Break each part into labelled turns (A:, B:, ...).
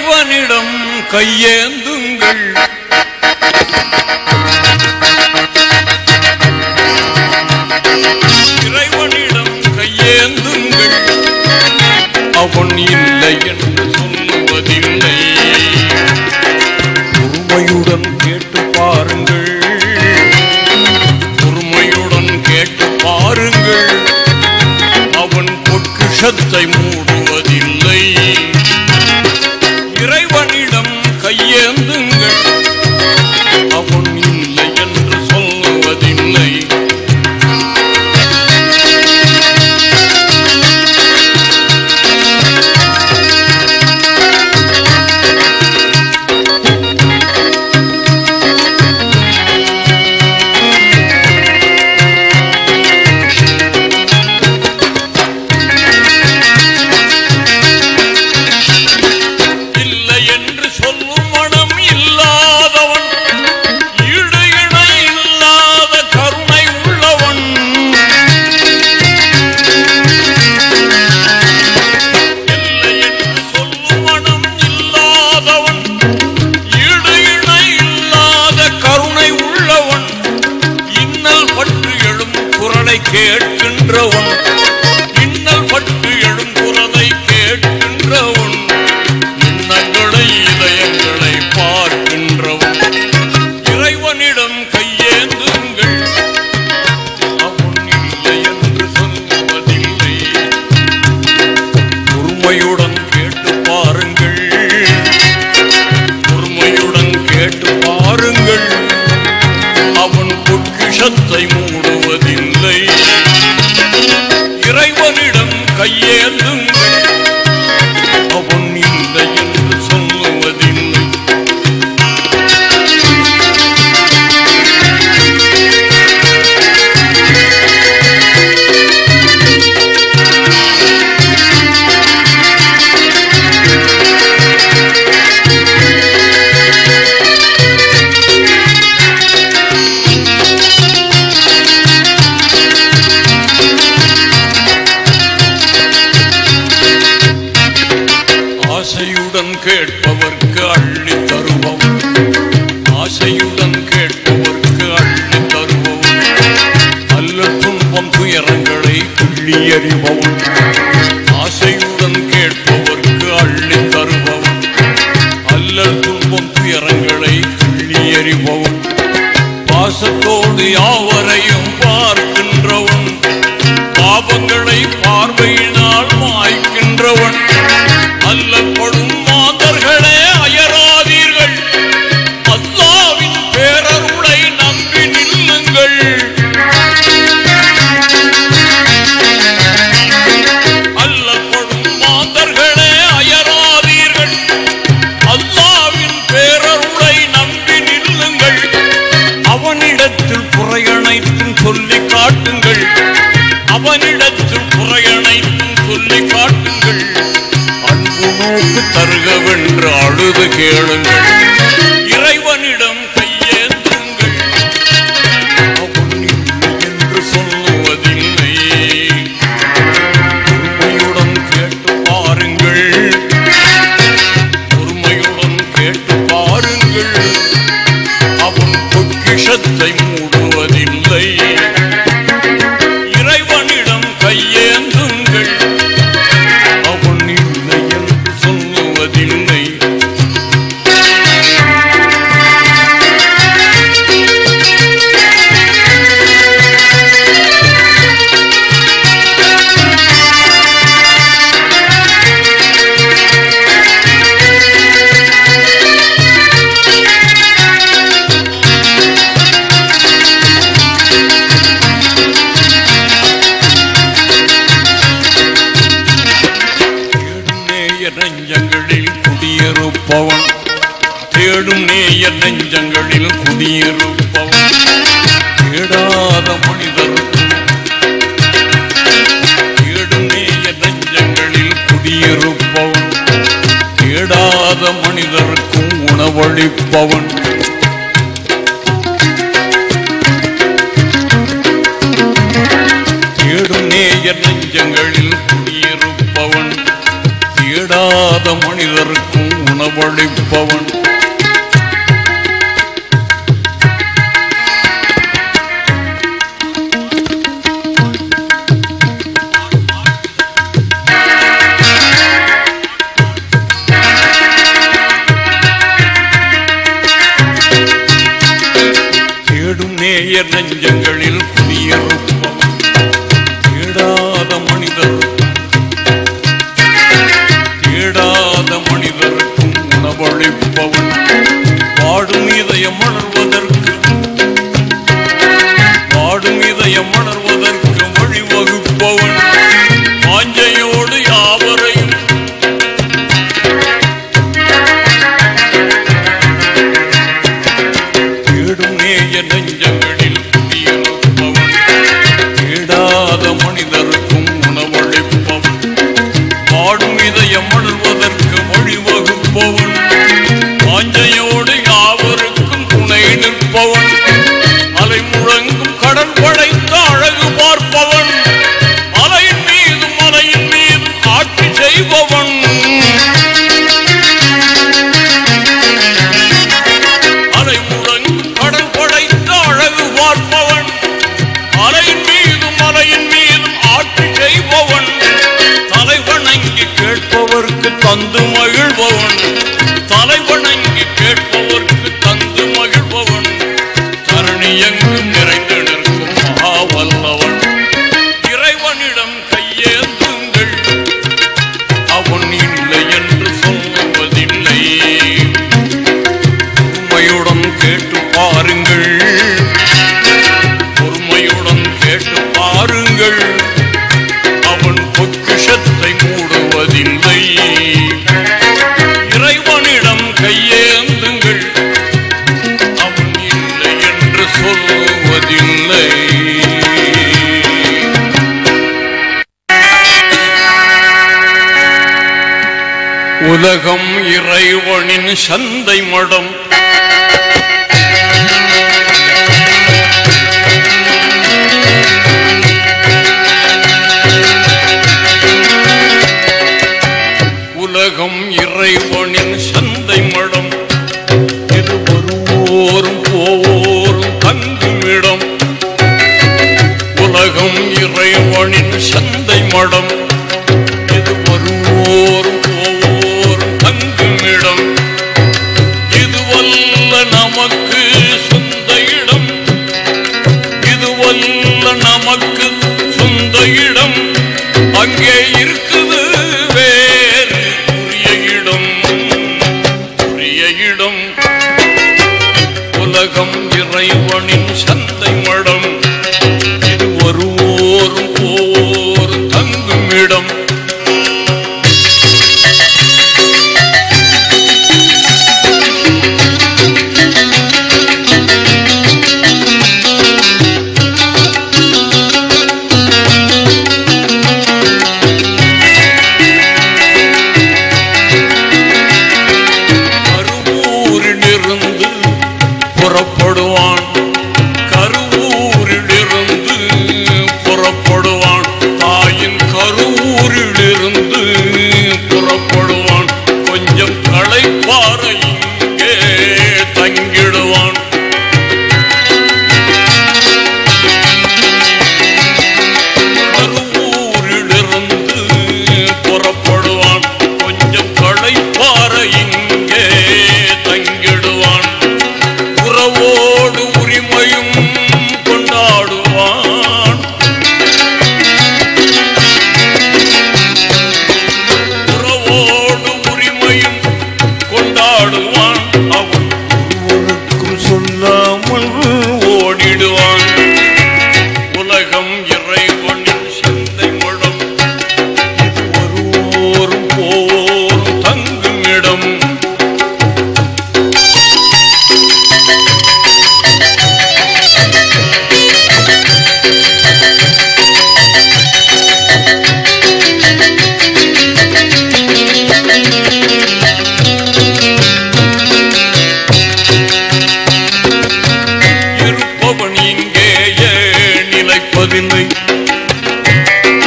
A: இறைவனிடம் கையேந்துங்கள் இறைவனிடம் கையேந்துங்கள் அவன் இல்லை என்று சொல்லுவதில்லை பொறுமையுடன் கேட்டு பாருங்கள் பொறுமையுடன் கேட்டு பாருங்கள் அவன் பொற்கிஷத்தை மூடுவதில்லை இறைவனிடம் கையேந்துங்கள் அவன் இல்லை என்று சொல்லுவதில்லை இல்லை என்று சொல்லும் மனம் இல்லாதவன் ஈடு இணை இல்லாத கருணை உள்ளவன் இல்லை என்று சொல்லும் மனம் இல்லாதவன் ஈடு இணை இல்லாத கருணை உள்ளவன் இன்னல் பட்டு எழும் குரலை கேட்கின்றவன் இன்னல் பட்டு எழும் குரலை கேட்கின்றவன் எண்ணங்களை இதயங்களை பார்க்கின்றவன் இறைவனிடம் கையேந்துங்கள் அவன் இல்லை என்று சொல்வதில்லை பொறுமையுடன் கேட்டு பாருங்கள் பொறுமையுடன் கேட்டு பாருங்கள் அவன் பொற்கிஷத்தை மூடுவதில்லை இறைவனிடம் கையேந்துங்கள் அவன் இல்லை என்று சொல்லுவதில்லை ஆசையுடன் கேட்பவர்க்கு அள்ளி தருபவன் ஆசையுடன் கேட்பவர்க்கு அள்ளி தருபவன் அல்ல துன்பம் துயரங்களை கிள்ளி எறிபவன் ஆசையுடன் கேட்பவர்க்கு அள்ளி தருபவன் அல்ல துன்பம் துயரங்களை கிள்ளி எறிபவன் பாசத்தோடு யாவரையும் பார்க்கின்றவன் பாபங்களை பார்வையினால் மாய்க்கின்றவன் அல்லப்படும் மாதர்களே அயராதீர்கள் அல்லாவின் பேரருளை நம்பி நில்லுங்கள் அல்லப்படும் மாதர்களே அயராதீர்கள் அல்லாவின் பேரருளை நம்பி நில்லுங்கள் அவனிடத்தில் குறையனைத்தும் சொல்லி காட்டுங்கள் அவனிடத்தில் குறையனைத்தும் சொல்லி காட்டுங்கள் அன்பு நோக்கு தருகவென்று அழுது கேளுங்கள் இறைவனிடம் கையேந்துங்கள் அவன் இல்லை என்று சொல்லுவதில்லை பொறுமையுடன் கேட்டு பாருங்கள் பொறுமையுடன் கேட்டு பாருங்கள் அவன் பொக்கிஷத்தை மூடுவதில்லை இறைவனிடம் கையேந்துங்கள் அவன் இல்லை என்று சொல்லுவதில்லை தேடும் நேய நெஞ்சங்களில் குடியிருப்பவன் தேடும் நேய நெஞ்சங்களில் குடியிருப்பவன் தேடாத மனிதருக்கும் தேடும் நேய நெஞ்சங்களில் குடியிருப்பவன் தேடாத மனிதருக்கும் உணவளிப்பவன் தேடும் நேய நெஞ்சங்களில் குடியிருப்பவன் தேடாத மனிதருக்கும் உணவளிப்பவன் தேடும் நேயர் நெஞ்சங்களில் குடியிருப்பவன் தேடாத மனிதர் தேடாத மனிதருக்கும் உணவளிப்பவன் வாடும் இதயம் மலர்வதற்கு வாடும் இதயம் மலர்வதற்கு வழிவகுப்பவன் வாஞ்சையோடு யாவரையும் தேடும் நேய நெஞ்சங்களில் குடியிருப்பவன் தேடாத மனிதருக்கும் உணவளிப்பவன் பாடும் இதயம் மலர்வதற்கு வழிவகுப்பவன் வாஞ்சையோடு யாவருக்கும் துணை நிற்பவன் அலை முழங்கும் கடல் படைத்த அழகு பார்ப்பவன் மலையின் மீதும் மலையின் மீதும் ஆட்சி செய்பவன் அலை முழங்கும் கடல் படைத்த அழகு பார்ப்பவன் அலையின் மீதும் மலையின் மீதும் ஆட்சி செய்பவன் தலைவணங்கி கேட்பவர்க்கு தந்து மகிழ்பவன் தலைவணங்கி கேட்பவர்க்கு தந்து மகிழ்பவன் தரணி எங்கும் நிறைந்து நிற்கும் மகாவல்லவன் இறைவனிடம் கையேந்துங்கள் அவன் இல்லை என்று சொல்லுவதில்லை பொறுமையுடன் கேட்டு பாருங்கள் பொறுமையுடன் கேட்டு பாருங்கள் அவன் பொக்கிஷத்தை மூடுவதில்லை இறைவனிடம் கையேந்துங்கள் அவன் இல்லை என்று சொல்லுவதில்லை உலகம் இறைவனின் சந்தை மடம் உலகம் இறைவனின் சந்தை மடம் இது வருவோரும் போவோரும் தங்குமிடம் உலகம் இறைவனின் சந்தை மடம் இது வருவோரும் போவோரும் தங்குமிடம் இதுவல்ல நமக்கு சொந்த இடம் இதுவல்ல நமக்கு சொந்த இடம் அங்கே இருக்குது வேறு உரிய இடம் உரிய இடம் உலகம் இறைவனின் சந்தை மடம் இது வருவோரும் போவோரும் தங்கும் இடம் கருவூரிலிருந்து புறப்படுவான் கருவூரிலிருந்து புறப்படுவான் தாயின் கருவூரிலிருந்து புறப்படுவான் கொஞ்சம் களைப்பார இங்கே தங்கிடுவான் கருவூரிலிருந்து புறப்படுவான் கொஞ்சம் களைப்பார இங்கே தங்கிடுவான் உறவோடு உரிமையும் கொண்டாடுவான் உறவோடு உரிமையும் கொண்டாடுவான் அவன் ஒருவருக்கும் சொல்லாமல் ஓடிடுவான் உலகம் இறைவனின் சிந்தை முழம் இது வருவோரும் போவோரும் தங்கும் இடம் இருப்பவன் இங்கேயே நிலைப்பதில்லை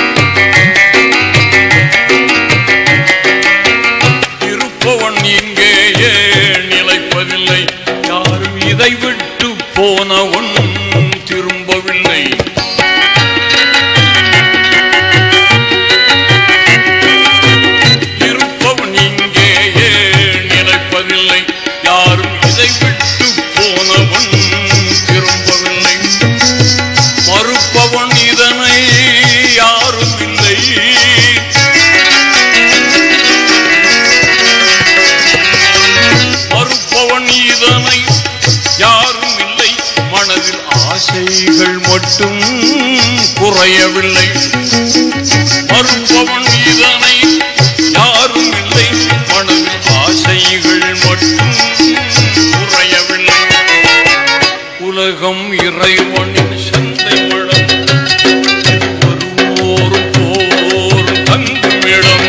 A: இருப்பவன் இங்கே போனவன் திரும்பவில்லை இருப்பவன் இங்கேயே நிலைப்பதில்லை யாரும் இதை விட்டு போனவன் திரும்பவில்லை மறுப்பவன் இதனை யாரும் இல்லை மறுப்பவன் இதனை யாரும் இல்லை மனதில் ஆசைகள் மட்டும் குறையவில்லை மறுப்பவன் இதனை யாரும் இல்லை மனதில் ஆசைகள் மட்டும் குறையவில்லை உலகம் இறைவனின் சந்தை மடம் வருவோரும் போரும் தங்கும் இடம்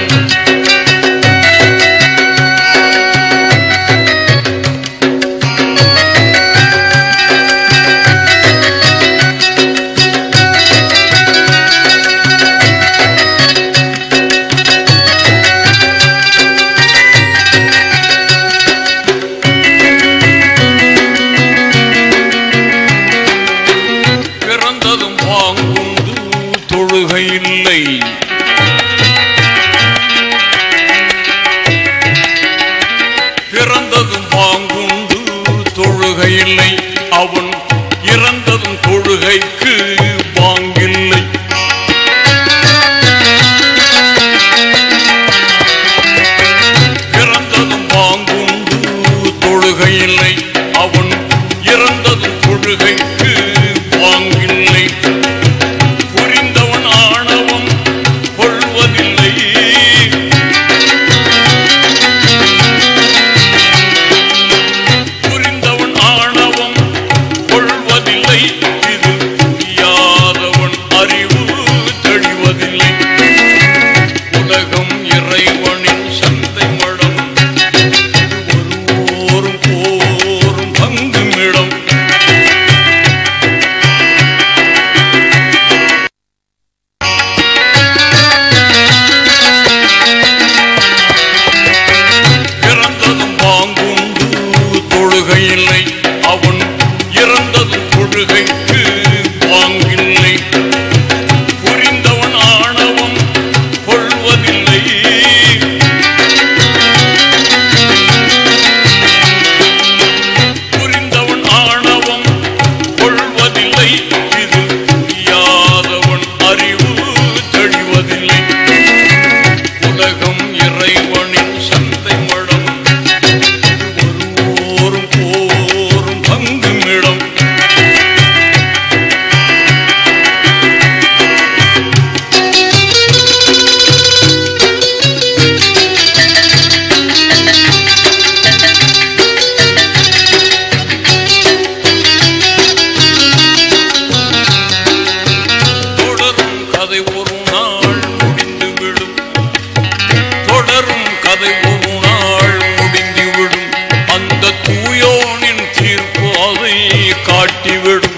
A: பிறந்ததும் பாங்குண்டு தொழுகை இல்லை பிறந்ததும் பாங்குண்டு தொழுகை இல்லை அவன் இறந்ததும் தொழுகைக்கு பாங்கில்லை பிறந்ததும் பாங்குண்டு தொழுகை இல்லை அவன் இறந்ததும் தொழுகைக்கு பாங்கில்லை புரிந்தவன் ஆணவம் கொள்வதில்லை புரிந்தவன் ஆணவம் கொள்வதில்லை இது புரியாதவன் அறிவு தெளிவதில்லை உலகம் இறைவனின் சந்தை மடம் ஒருவோரும் போரும் பங்குமிடம் பிறந்ததும் பாங்குண்டு தொழுகை இல்லை அவன் இறந்ததும் தொழுகைக்கு பாங்கில்லை புரிந்தவன் ஆணவம் கொள்வதில்லை புரிந்தவன் ஆணவம் கொள்வதில்லை இது புரியாதவன் அறிவு தெளிவதில்லை உலகம் இறைவனின் சந்தை மடம் ஒருவோரும் போரும் பங்குமிடம் தொடரும் கதை ஒரு நாள் முடிந்துவிடும் தொடரும் கதை ஒரு நாள் முடிந்துவிடும் அந்த தூயோனின் தீர்ப்பு அதை காட்டிவிடும்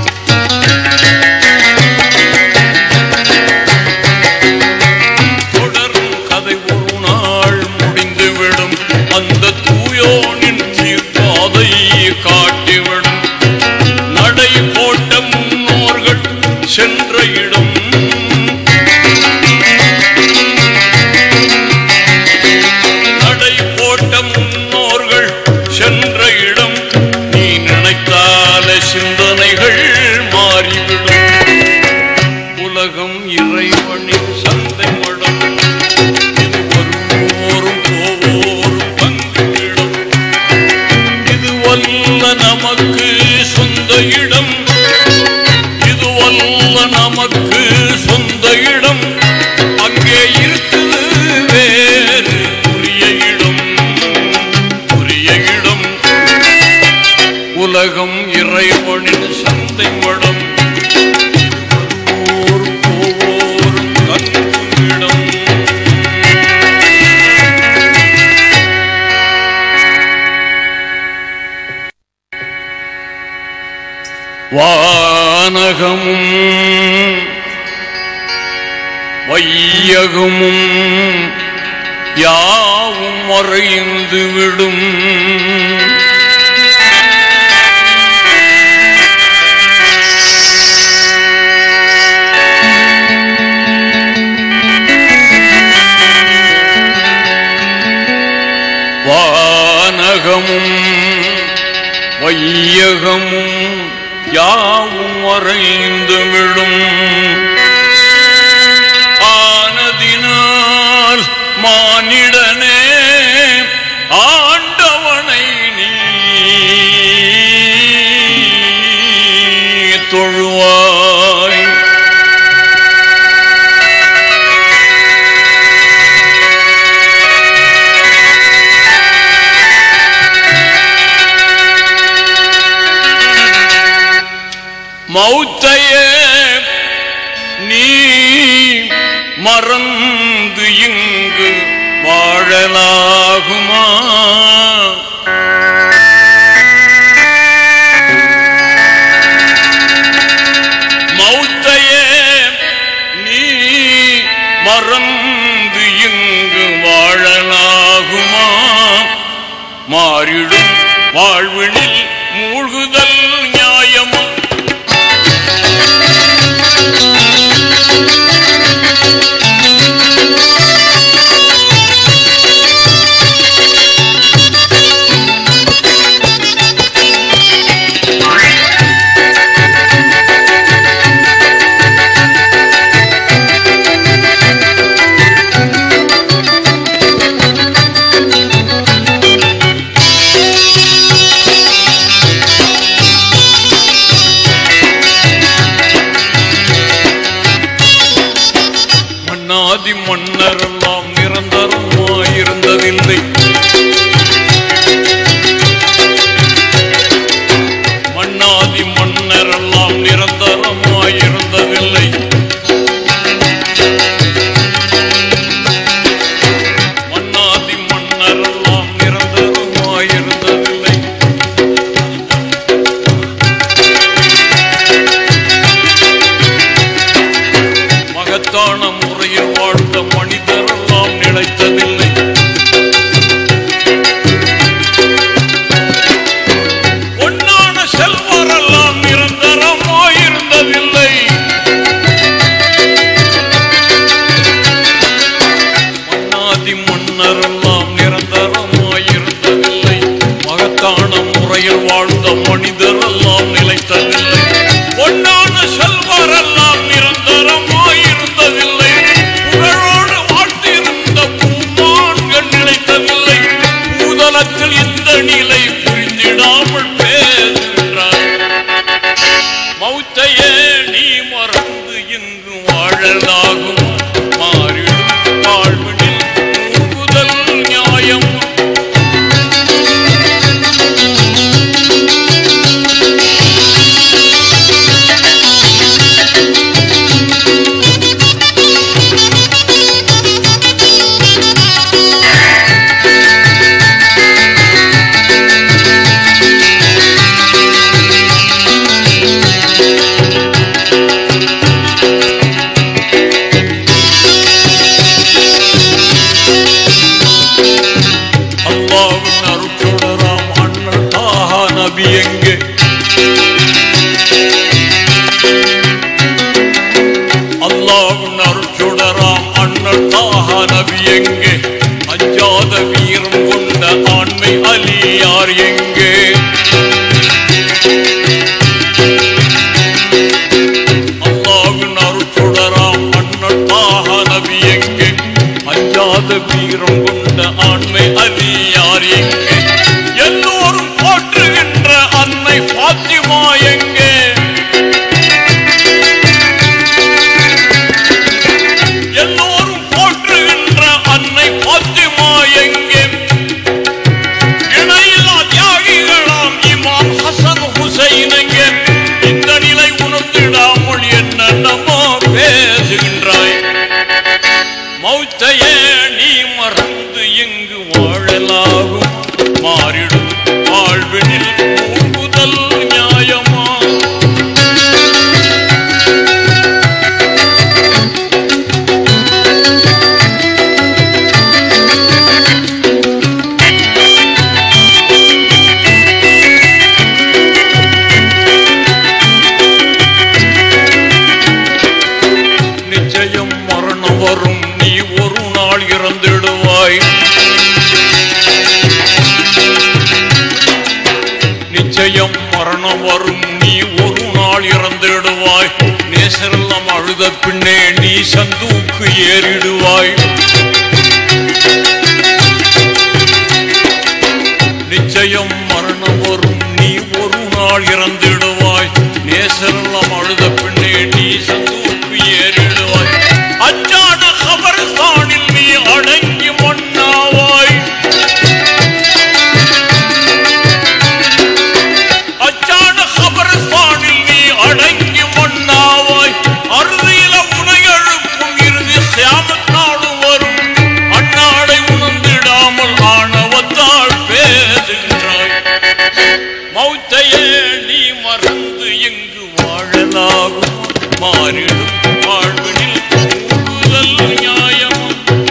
A: தொடரும் கதை ஒரு நாள் முடிந்துவிடும் அந்த தூயோனின் தீர்ப்பு அதை காட்டிவிடும் நடை போட்ட முன்னோர்கள் சென்ற இடம் நடை போட்ட முன்னோர்கள் சென்ற இடம் நீ நினைத்தால சிந்தனைகள் மாறிவிடும் உலகம் இறைவனின் சந்தை மடம் இது வருவோரும் போவோரும் பங்கிடும் இது வல்ல நமக்கு சொந்த இடம் இது வல்ல நமக்கு சொந்த இடம் அங்கே இருக்குது வேறு உரிய இடம் உரிய இடம் உலகம் இறைவனின் சந்தை மடம் வருவோரும் போவோரும் தங்கும் இடம் வானகமும் வையகமும் யாவும் மறைந்து விடும் வானகமும் வையகமும் யாவும் வரைந்து விடும் ஆனதினால் மானிடனே ஆண்டவனை நீ தொழுவாய் மௌத்தையே நீ மறந்து இங்கு வாழலாகுமா மௌத்தையே நீ மறந்து இங்கு வாழலாகுமா மாறிடும் வாழ்வினில் மூழ்குதல் நியாயமா மன்னாதி மன்னரெல்லாம் நிரந்தரமாயிருந்ததில்லை மன்னாதி மன்னரெல்லாம் நிரந்தரமாயிருந்ததில்லை மன்னாதி மன்னரெல்லாம் நிரந்தரமாயிருந்ததில்லை மகத்தான முறையில் வாழ்ந்த மனிதரெல்லாம் நிலைத்ததில்லை பொன்னான செல்வரெல்லாம் நிரந்தரமாயிருந்ததில்லை மன்னாதி மன்னரெல்லாம் நிரந்தரமாயிருந்ததில்லை மகத்தான முறையில் வாழ்ந்த மனிதரெல்லாம் நிலைத்ததில்லை பொன்னான செல்வரெல்லாம் நிரந்தரமாயிருந்ததில்லை புகழோடு வாழ்த்திருந்த பூமான்கள் நிலைத்ததில்லை பூதலத்தில் இந்த நிலை புரிந்திடாமல் பேசுகின்றார் மௌத்தையே நீ மறந்து இங்கு வாழலாகும் மாறிடும் வாழ்வினில் மூங்குதல் நியாயம் அல்லாவின் அருட்சொடராம் அண்ணல் தாஹா நபி எங்கே அல்லாவின் அருட்சொடராம் அண்ணல் தாஹா நபி எங்கே அஞ்சாத வீரம் கொண்ட ஆண்மை அலியார் எங்கே அல்லாவின் அருட்சொடராம் அண்ணல் தாஹா நபி எங்கே அஞ்சாத வீரம் கொண்ட ஆண்மை அலியார் எங்கே எல்லோரும் போற்றுகின்ற அன்னை பாத்திமா எங்கே எல்லோரும் போற்றுகின்ற அன்னை பாத்திமா எங்கே அழுத பின்னே நீ சந்தூக்கு ஏறிடுவாய் நிச்சயம் மரணம் வரும் நீ ஒரு நாள் இறந்திடுவாய் நேசரெல்லாம் அழுத பின்னே நீ சந்தூக்கு ஏறிடுவாய் அச்சான கபர்ஸ்தானில் நீ அடங்கி மண்ணாவாய் அச்சான கபர்ஸ்தானில் நீ அடங்கி மண்ணாவாய் அறுதியில உனை எழுப்பும் இறுதி சியாமத் நாளும் வரும் அந்நாளை உணர்ந்திடாமல் ஆணவத்தால் பேசுகின்றாய் மௌத்தையே நீ மறந்து எங்கு வாழலாகும் மாறிடும் வாழ்வினில் கூடுதல் நியாயமும்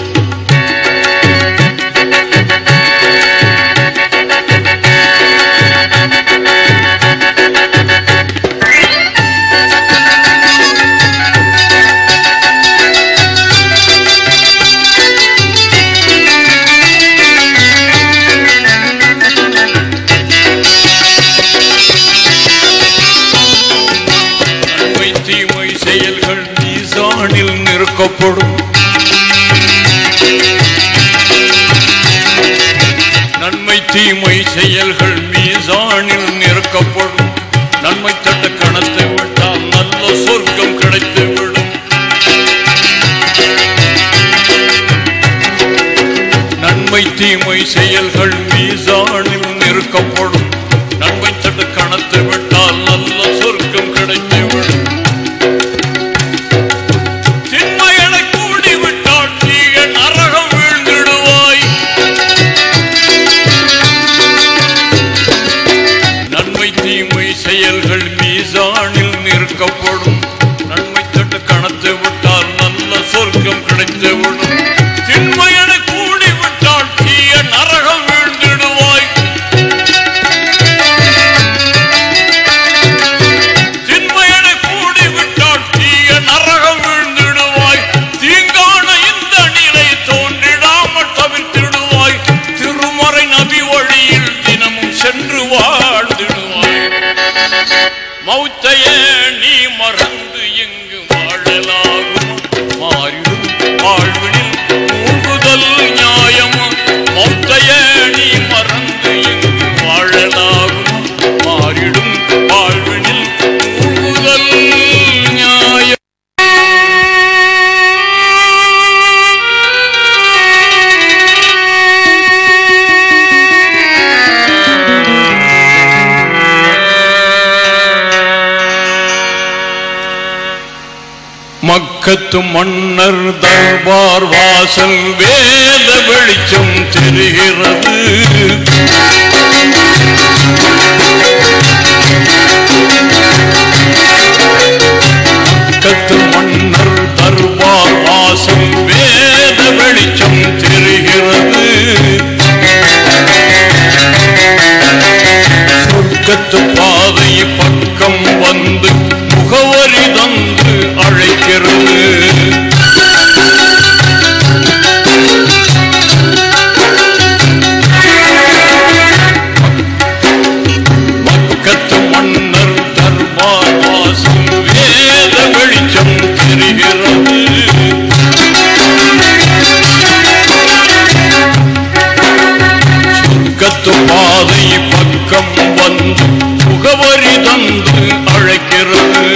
A: நன்மை தீமை செயல்கள் மீசானில் நிறுக்கப்படும் நன்மை தீமை செயல்கள் மீசானில் நிறுக்கப்படும் நன்மை தட்ட கணத்தை விட்டால் நல்ல சொர்க்கம் கிடைத்துவிடும் நன்மை தீமை செயல்கள் மீசானில் நிறுக்கப்படும் நன்மை தட்ட கணத்தை விட்டால் நல்ல சொர்க்கம் கிடைத்துவிடும் திண்மையனை கூடி விட்டால் தீய நரகம் வீழ்ந்திடுவாய் நன்மை தீமை செயல்கள் மீசானில் நிற்கப்படும் நன்மை தட்டு கணத்தை விட்டால் நல்ல சொர்க்கம் கிடைத்துவிடும் திண்மையனை கூடி விட்டால் தீய நரகம் வீழ்ந்திடுவாய் திண்மையனை கூடி விட்டால் தீய நரகம் வீழ்ந்திடுவாய் தீங்கான இந்த நிலை தோன்றிடாமல் தவிர்த்திடுவாய் திருமறை நபி வழியில் தினமும் சென்று வாழ்ந்திடுவாய் மௌத்தையே நீ மறந்து எங்கு வாழலாகும் மாறிடும் வாழ்வினில் மூழ்குதல் நியாயம் மௌத்தையே நீ மறந்து எங்கு வாழலாகும் மாறிடும் வாழ்வினில் மூழ்குதல் நியாயம் மக்கத்து மன்னர் தர்பார் வாசல் வேத வெளிச்சம் தெரிகிறது மக்கத்து மன்னர் தர்பார் வாசல் வேத வெளிச்சம் தெரிகிறது சொர்க்கத்து பாதை பக்கம் வந்து முகவரி தந்து அழைக்கிறது மக்கத்து மன்னர் தர்பார் வாசல் வேத வெளிச்சம் தெரிகிறது சொர்க்கத்து பாதை பக்கம் வந்து முகவரி தந்து அழைக்கிறது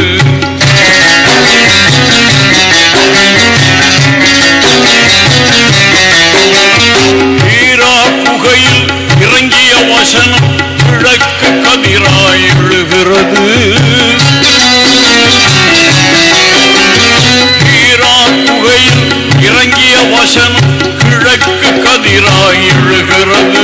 A: ஹீரா குகையில் இறங்கிய வசனம் கிழக்கு கதிராய் எழுகிறது ஹீரா குகையில் இறங்கிய வசனம் கிழக்கு கதிராய் எழுகிறது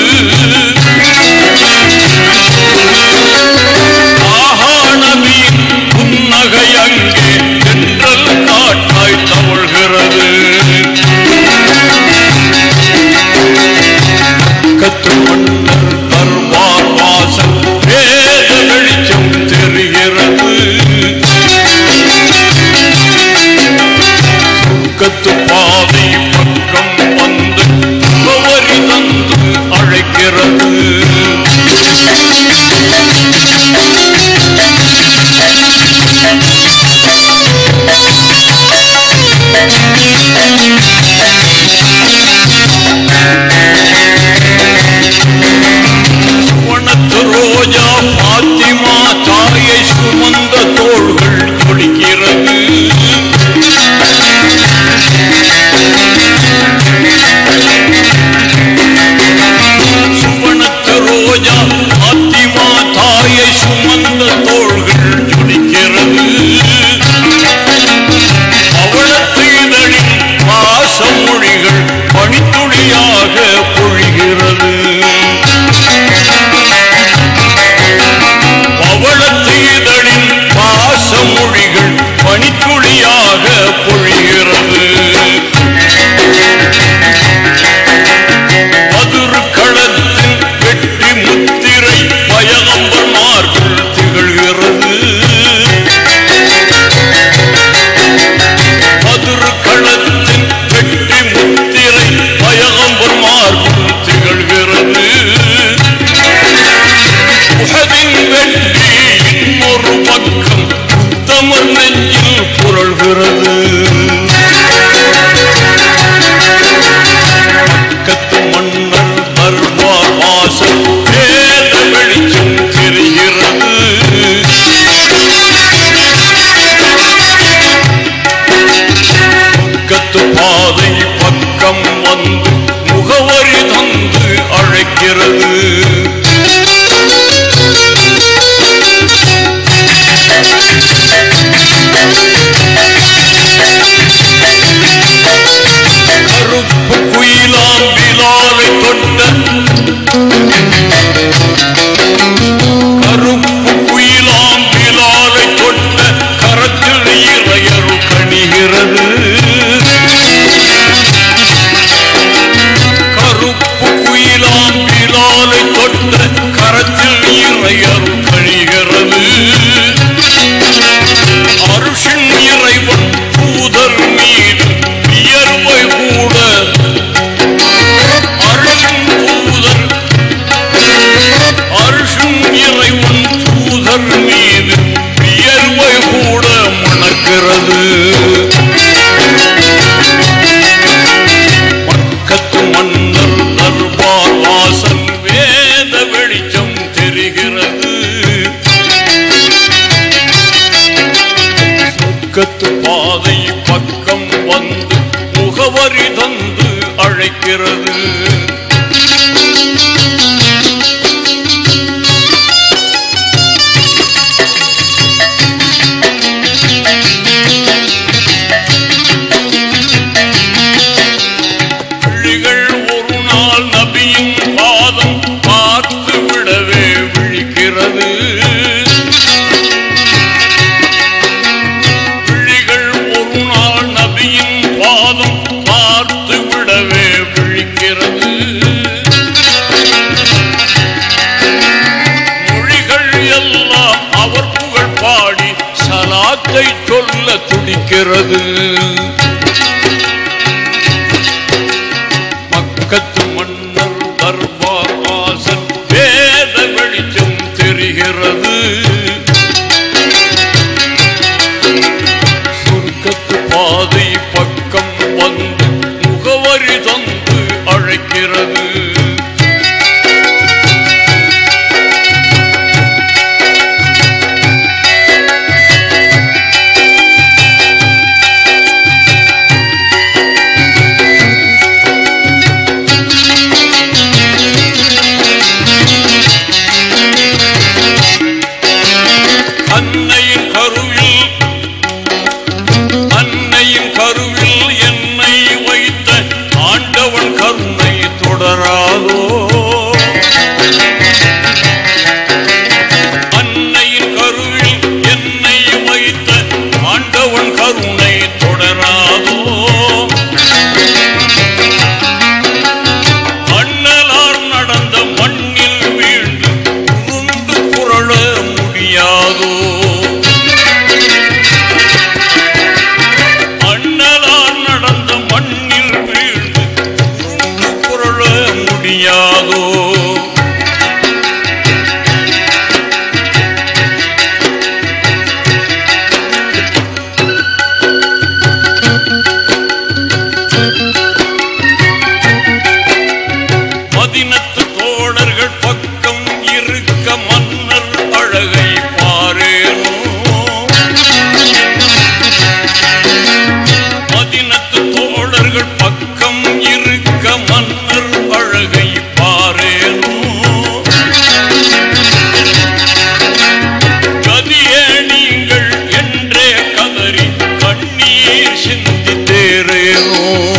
A: ஆஹா நபியின் புன்னகை அங்கே தென்றல் காட்டாய் தவழ்கிறது கத்து மன்னர் தர்பார் கருப்பு குயிலாம் விலாலை தொட்ட கருப்பு குயிலாம் விலாலை தொட்ட கரத்தில் இறையரு கணிகிறது கருப்பு குயிலாம் விலாலை தொட்ட கரத்தில் இறையரு கணிகிறது அருஷன் இறைவன் தூதர் மீது வியர்வை கூட அருஷன் தூதர் அருஷன் இறைவன் தூதர் மீது வியர்வை கூட மணக்கிறது மக்கத்து மன்னர் தர்பார் வாசல் வேத வெளிச்சம் தெரிகிறது சொர்க்கத்து பாதை பக்கம் வந்து முகவரி தந்து அழைக்கிறது விழிகள் ஒரு நாள் நபியின் பாதம் பார்த்து விடவே விழிக்கிறது விழிகள் ஒரு நாள் நபியின் பாதம் பார்த்து விடவே விழிக்கிறது மொழிகள் எல்லாம் அவர் புகழ் பாடி சலாத்தை சொல்ல துடிக்கிறது பக்கத்து மன்னர் தர்பார் வாசல் வேத வெளிச்சம் தெரிகிறது சொர்க்கத்து பாதை பக்கம் வந்து முகவரி தந்து அழைக்கிறது அன்னையின் கருவில் அன்னையின் கருவில் என்னை வைத்த ஆண்டவன் கருணை தொடராதோ அன்னையின் கருவில் என்னை வைத்த ஆண்டவன் கருணை தொடராதோ அண்ணலார் நடந்த மண்ணில் வீழ்ந்து உருண்டு புரள முடியாதோ அண்ணலார் நடந்த மண்ணில் வீழ்ந்து உருண்டு புரள முடியாதோ மதினத்து தோழர்கள் பக்கம் இருக்க மன்னர் அழகை பாரேனோ மதினத்து தோழர்கள் பக்கம் இருக்க மன்னர் அழகை பாரேனோ கதியே நீங்கள் என்றே கதறி கண்ணீர் சிந்தித்தேரேனோ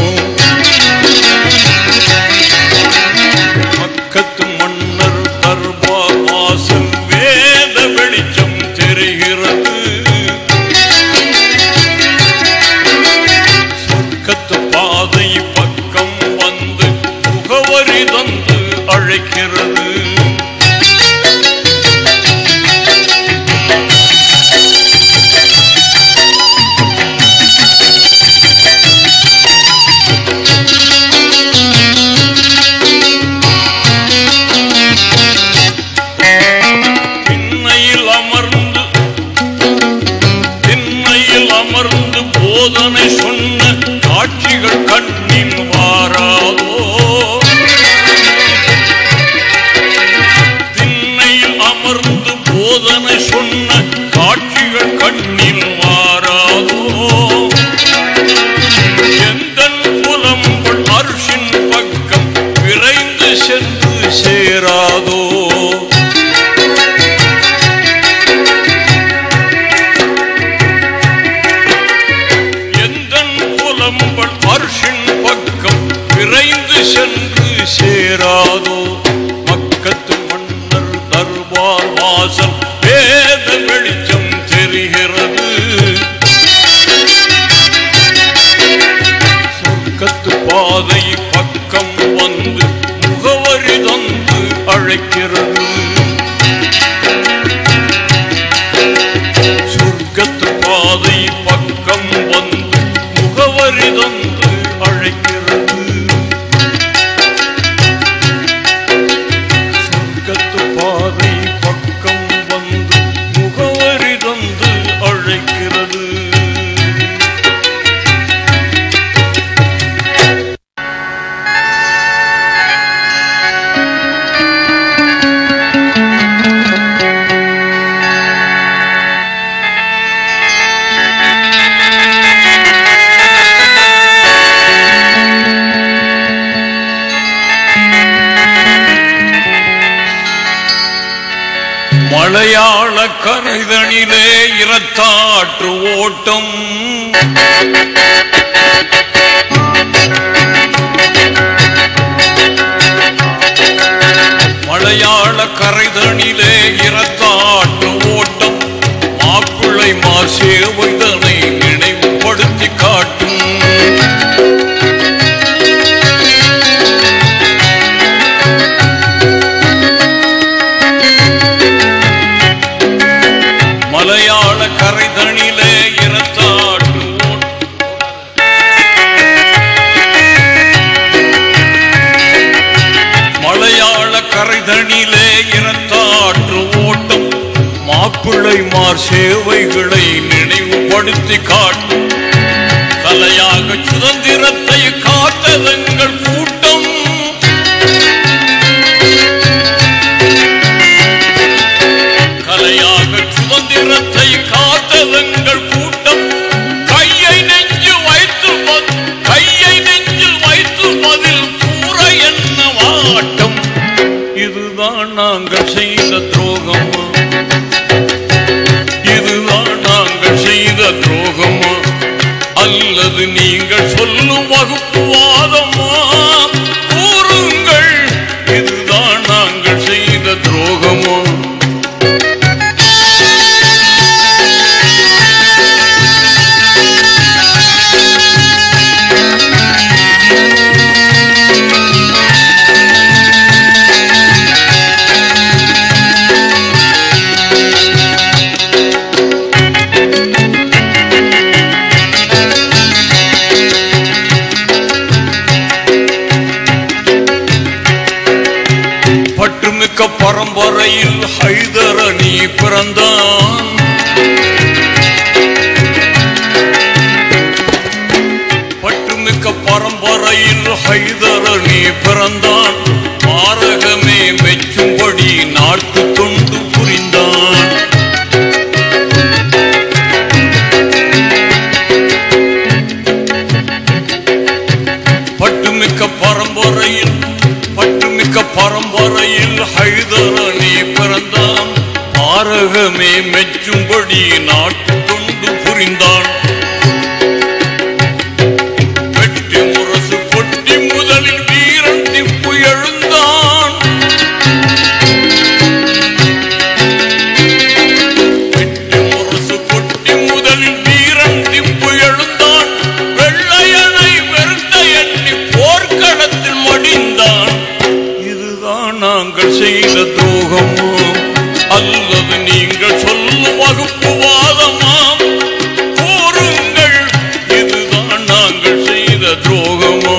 A: பக்கத்து மன்னர் தர்பார் வாசல் வேத வெளிச்சம் தெரிகிறது சொர்க்கத்து பாதை பக்கம் வந்து முகவரி தந்து அழைக்கிறது திண்ணையில் அமர்ந்து திண்ணையில் அமர்ந்து போதனை சொன்ன காட்சிகள் கண்ணின் வாராதோ திண்ணையில் அமர்ந்து போதனை சொன்ன காட்சிகள் கண்ணில் வாராதோ எந்தன் புலம்பல் அரிசின் பக்கம் விரைந்து சென்று சேராதோ அழைக்கிறது சொர்க்கத்து பாதை பக்கம் வந்து முகவரி தந்து அழைக்கிறது சொர்க்கத்து பாதை பக்கம் வந்து முகவரி தந்து அழைக்கிறது மலையாள கரைதனிலே இரத்தாற்று ஓட்டம் மலையாள கரைதனிலே இரத்தாற்று ஓட்டம் மாப்பிள்ளை மாசேவைதனை நினைவுபடுத்தி காட்டும் மலையாள கரைதனிலே இரத்தாற்று ஓட்டம் மலையாள கரைதனிலே இரத்தாற்று ஓட்டம் மாப்பிள்ளை மார் சேவைகளை நினைவுபடுத்தி காட்டும் கலையாக சுதந்திரத்தை காத்ததங்கள் கூட்டம் கலையாக சுதந்திரத்தை காத்ததங்கள் கூட்டம் கையை நெஞ்சு வைத்து ப- கையை நெஞ்சில் வைத்து பதில் கூற என்ன வாட்டம் இதுதான் நாங்கள் செய்த துரோகமா இதுதான் நாங்கள் செய்த துரோகமா அல்லது நீங்கள் சொல்லும் வகுப்புவாதமா கூறுங்கள் இதுதான் நாங்கள் செய்த துரோகமா பட்டுமிக்க பரம்பரையில் ஹைதரணி பிறந்தான் பட்டுமிக்க பரம்பரையில் ஹைதரணி பிறந்தான் மாரகமே மெச்சும்படி நாட்டு தொண்டு புரிந்தான் பட்டுமிக்க பரம்பரையில் பட்டுமிக்க பரம்பரையில் ஹைதரணி பிறந்தான் பாரகமே மெச்சும்படி நாட்டு தொண்டு புரிந்தான் வெட்டி முரசு பொட்டி முதலில் வீரன் திப்பு எழுந்தான் வெட்டி முரசு பொட்டி முதலில் வீரன் திப்பு எழுந்தான் வெள்ளையனை வெறுத்த எண்ணி போர்க்களத்தில் மடிந்தான் இதுதான் நாங்கள் செய்த துரோகமோ அல்லது நீங்கள் சொல்லும் வகுப்புவாதமாம் கூறுங்கள் இதுதான் நாங்கள் செய்த துரோகமோ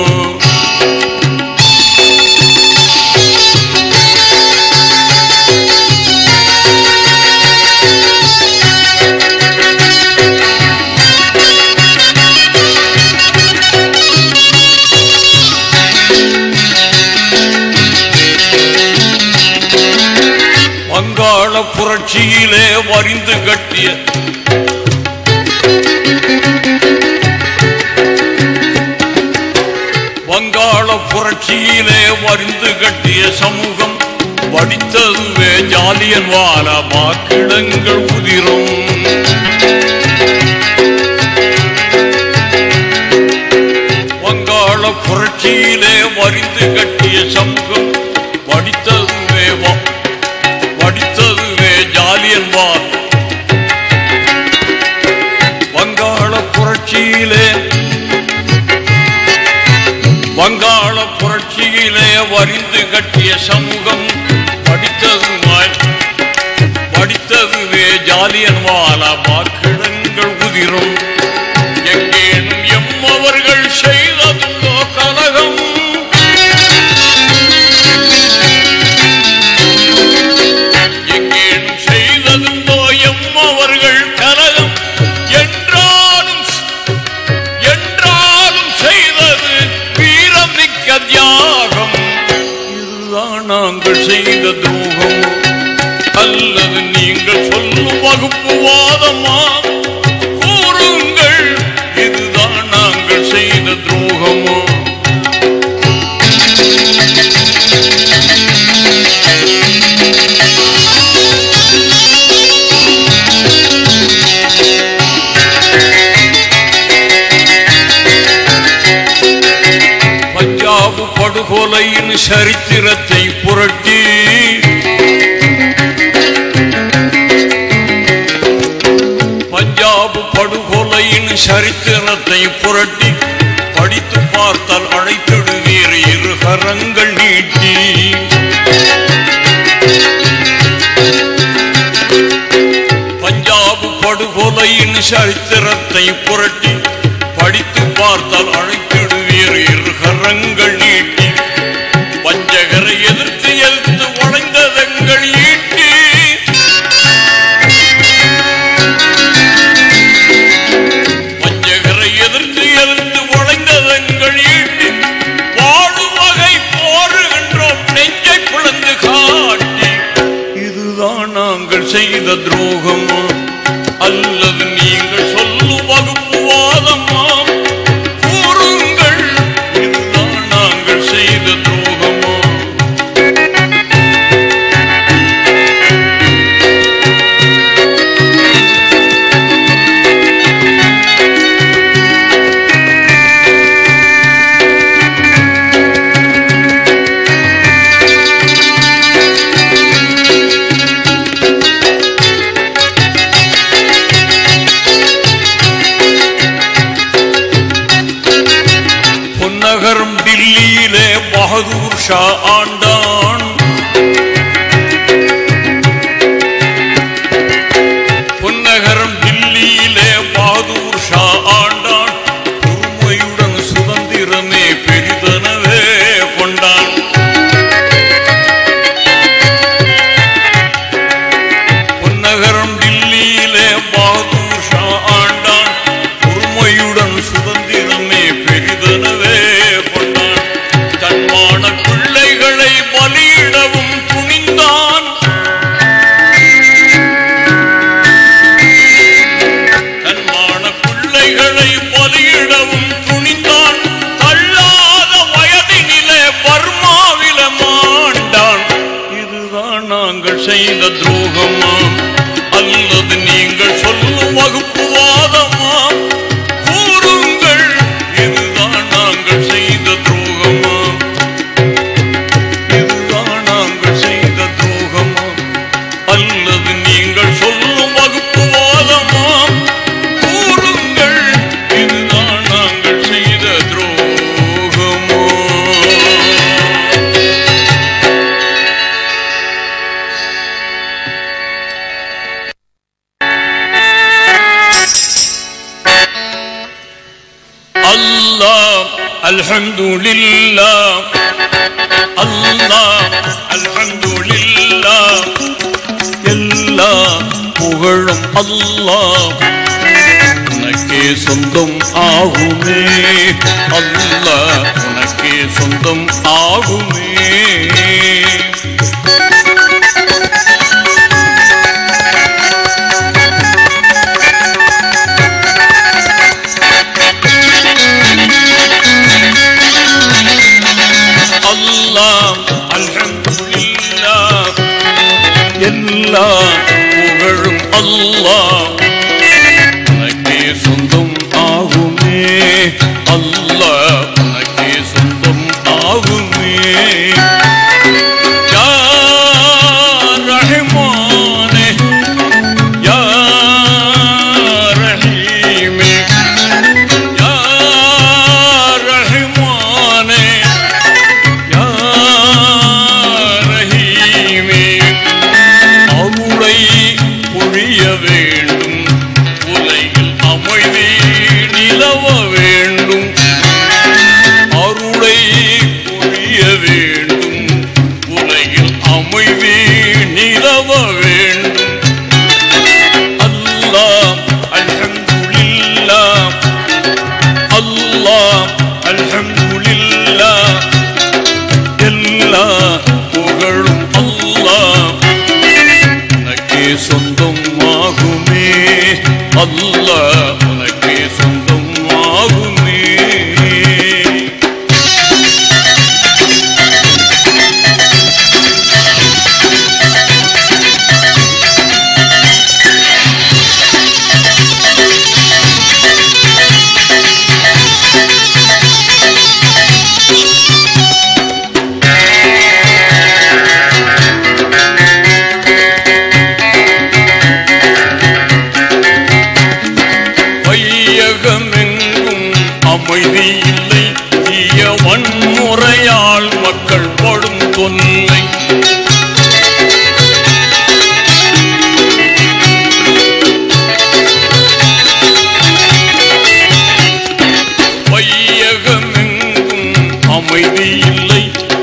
A: வங்காள புரட்சியிலே வரிந்து கட்டிய வங்காள புரட்சியிலே வரிந்து கட்டிய சமூகம் வடித்ததுவே ஜாலியன் வால வாக்கிடங்கள் உதிரும் வங்காள புரட்சியிலே வரிந்து கட்டிய சமூகம் வடித்ததுவே வா- வடித்ததுவே ஜாலியன் வால் வங்காள புரட்சியிலே வங்காள புரட்சியிலே வரிந்து கட்டிய சமூகம் தந்திரம் எங்கேனும் எம்மவர்கள் செய்ததுண்டோ கலகம் எங்கேனும் செய்ததுண்டோ எம்மவர்கள் கலகம் என்றாலும் என்றாலும் செய்தது வீரமிக்க தியாகம் இதுதான் நாங்கள் செய்த துரோகம் அல்லது நீங்கள் சொல்லும் வகுப்பு வாதமா கூறுங்கள் இதுதான் நாங்கள் செய்த துரோகமா பஞ்சாபு படுகொலையின் சரித்திரத்தை புரட்டி பஞ்சாபு படுகொலையின் சரித்திரத்தை புரட்டி படித்து பார்த்தால் அழைத்திடுவீர் இரு கரங்கள் நீட்டி பஞ்சாபு படுகொலையின் சரித்திரத்தை புரட்டி படித்து பார்த்தால் அழைத்திடுவீர் இரு கரங்கள் நீட்டி வஞ்சகரை எதிர்த்து எதிர்த்து உழைந்ததங்கள் ஈட்டி வஞ்சகரை எதிர்த்து எதிர்த்து உழைந்ததங்கள் ஈட்டி வாழும் வகை போருகின்றோம் நெஞ்சை பிளந்து காட்டி இதுதான் நாங்கள் செய்த துரோகமா அல்லது நீங்கள் சொல்லும் வகுப்பு வாதமா கூறுங்கள் இதுதான் நாங்கள் செய்த துரோகமா பொன்னகரம் டில்லியிலே பகதூர் ஷா ஆண்டான் பொன்னகரம் டில்லியிலே பகதூர் ஷா ஆண்டான் பொறுமையுடன் சுதந்திரமே பெரிதனவே கொண்டான் பொன்னகரம் டில்லியிலே பகதூர் ஷா ஆண்டான் பொறுமையுடன் சுதந்திரமே பெரிதனவே கொண்டான் தன்மான பிள்ளைகளை பலியிடவும் துணிந்தான் தன்மான பிள்ளைகளை பலியிடவும் துணிந்தான் தள்ளாத வயதினிலே பர்மாவில மாண்டான் இதுதான் நாங்கள் செய்த துரோகமாம் அல்லது நீங்கள் சொல்லும் வகுப்பு வாதமாம் கூறுங்கள் இதுதான் நாங்கள் செய்த துரோகமாம் இதுதான் நாங்கள் செய்த துரோகமாம் அல்லது நீங்கள் சொல்லும் வகுப்பு வாதமாம் கூறுங்கள் இதுதான் நாங்கள் செய்த துரோகமோ அல்லாஹ் அல்ஹம்துலில்லாஹ் அல்லாஹ் அல்ஹம்துலில்லாஹ் எல்லா புகழும் அல்லாஹ் உனக்கே சொந்தம் ஆகுமே அல்லாஹ் உனக்கே சொந்தம் ஆகுமே அல்லாஹ் அல்ஹம்துலில்லாஹ் எல்லா புகழும் அல்லாஹ் உனக்கே சொந்தம் ஆகுமே அல்லாஹ் உனக்கே சொந்தம் ஆகுமே யா ரஹ்மானே யா ரஹீமே யா ரஹ்மானே யா ரஹீமே அருளை பொழிய வேண்டும் நிலவ வேண்டும் அல்லாஹ் அல்ஹம்துலில்லாஹ் அல்லாஹ் அல்ஹம்துலில்லாஹ் எல்லா புகழும் அல்லாஹ் உனக்கே சொந்தமாகுமே அல்லாஹ் உனக்கே சொந்தமாகுமே வையகமெங்கும் அமைதி இல்லை தீய வன்முறையால் மக்கள் படும் தொல்லை வையகமெங்கும் அமைதி இல்லை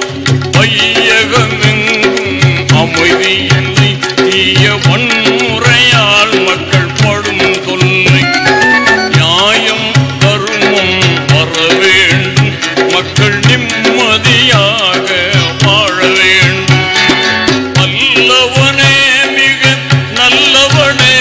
A: வையகமெங்கும் அமைதி இல்லை தீய வன்முறையால் மக்கள் படும் தொல்லை நியாயம் தர்மம் வர வேண்டும் மக்கள் நிம்மதியாக வாழ வேண்டும் நல்லவனே மிக நல்லவனே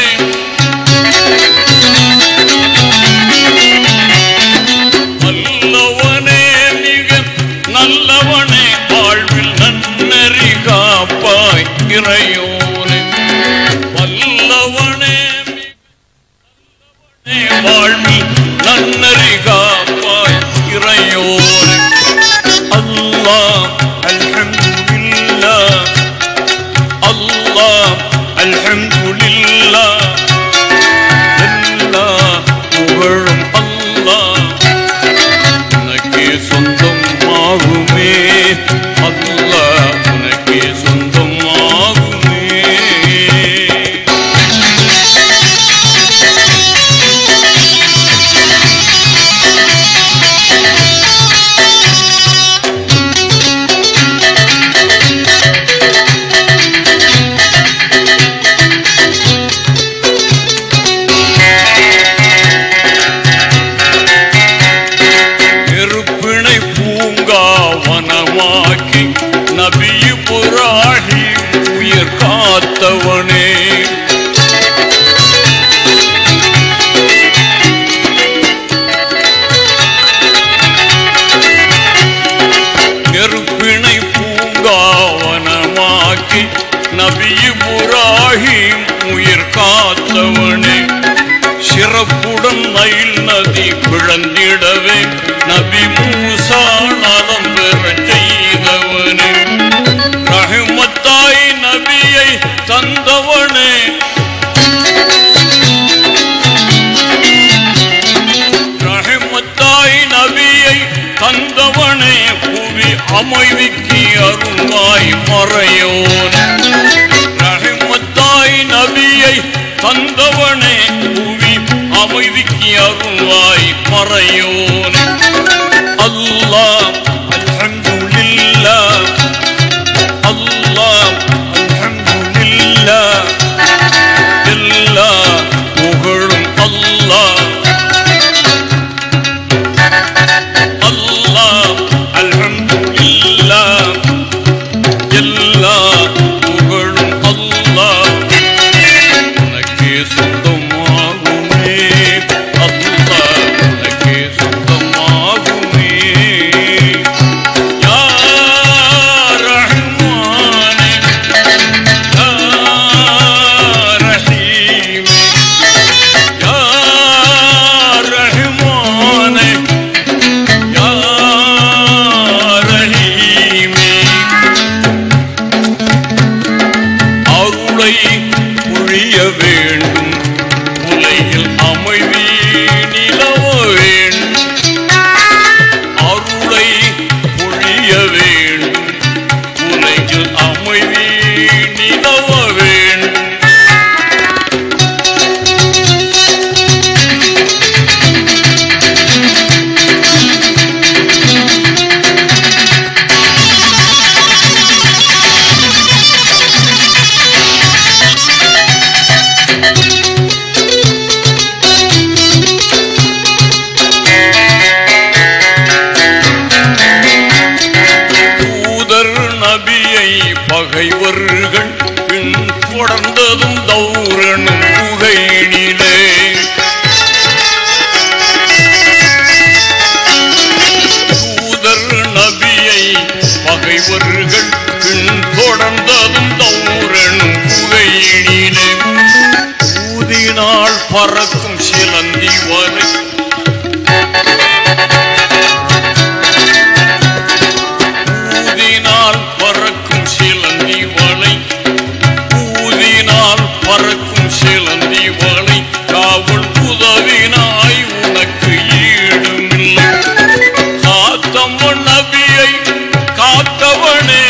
A: நல்லவனே மிக நல்லவனே வாழ்வில் நன்னறி காப்பாய் இறையோனே வல்லவனே மிக வாழ்வில் நன்னறி காப்பாய் இறையோனே அல்லாஹ் அல்ஹம்துலில்லாஹ் அல்லாஹ் அல்ஹம்துலில்லாஹ் எல்லா புகழும் அல்லாஹ் உனக்கே சொந்தமாகுமே அல்லாஹ் உனக்கே சொந்தமாகுமே நெருப்பினை பூங்காவனமாக்கி நபியு புராகி உயிர் காத்தவனே நெருப்பினை பூங்காவனமாக்கி நபியு புராஹிம் உயிர் காத்தவனே சிறப்புடன் நைல் நதி பிழந்திடவே நபி மூசா நலம் பெறச் செய்தவனே ரஹமத்தாய் நபியை தந்தவனே ரஹமத்தாய் நபியை தந்தவனே புவி அமைதிக்கு அருள்வாய் மறையோனே ரஹமத்தாய் நபியை தந்தவனே புவி அமைதிக்கு அருள்வாய் மறையோனே அல்லாஹ் அல்ஹம்துலில்லாஹ் அல்லாஹ் அல்ஹம்துலில்லாஹ் எல்லா புகழும் அல்லாஹ் அல்லாஹ் அல்ஹம்துலில்லாஹ் எல்லா புகழும் அல்லாஹ் உனக்கே சொந்தமாகுமே அல்லாஹ் உனக்கே சொந்தமாகுமே யா ரஹ்மானே யா ரஹீமே யா ரஹ்மானே யா ரஹீமே அருளை பொழிய வேண்டும் உலகில் அமைதி நிலவ வேண்டும் அருளை பொழிய வேண்டும் உலகில் அமைதி நிலவ வேண்டும் தௌரனும் புகையினிலே தூதர் நபியை பகைவர்கள் பின் தொடர்ந்ததும் தௌரனும் புகையினிலே ஊதினால் பறக்கும் சிலந்தி வரை ஊதினால் பறக்கும் சிலந்தி வலை ஊதினால் பறக்கும் சிலந்தி வலை காவல் உதவினாய் உனக்கு ஈடுமில்லை காத்தவன் நபியை காத்தவனே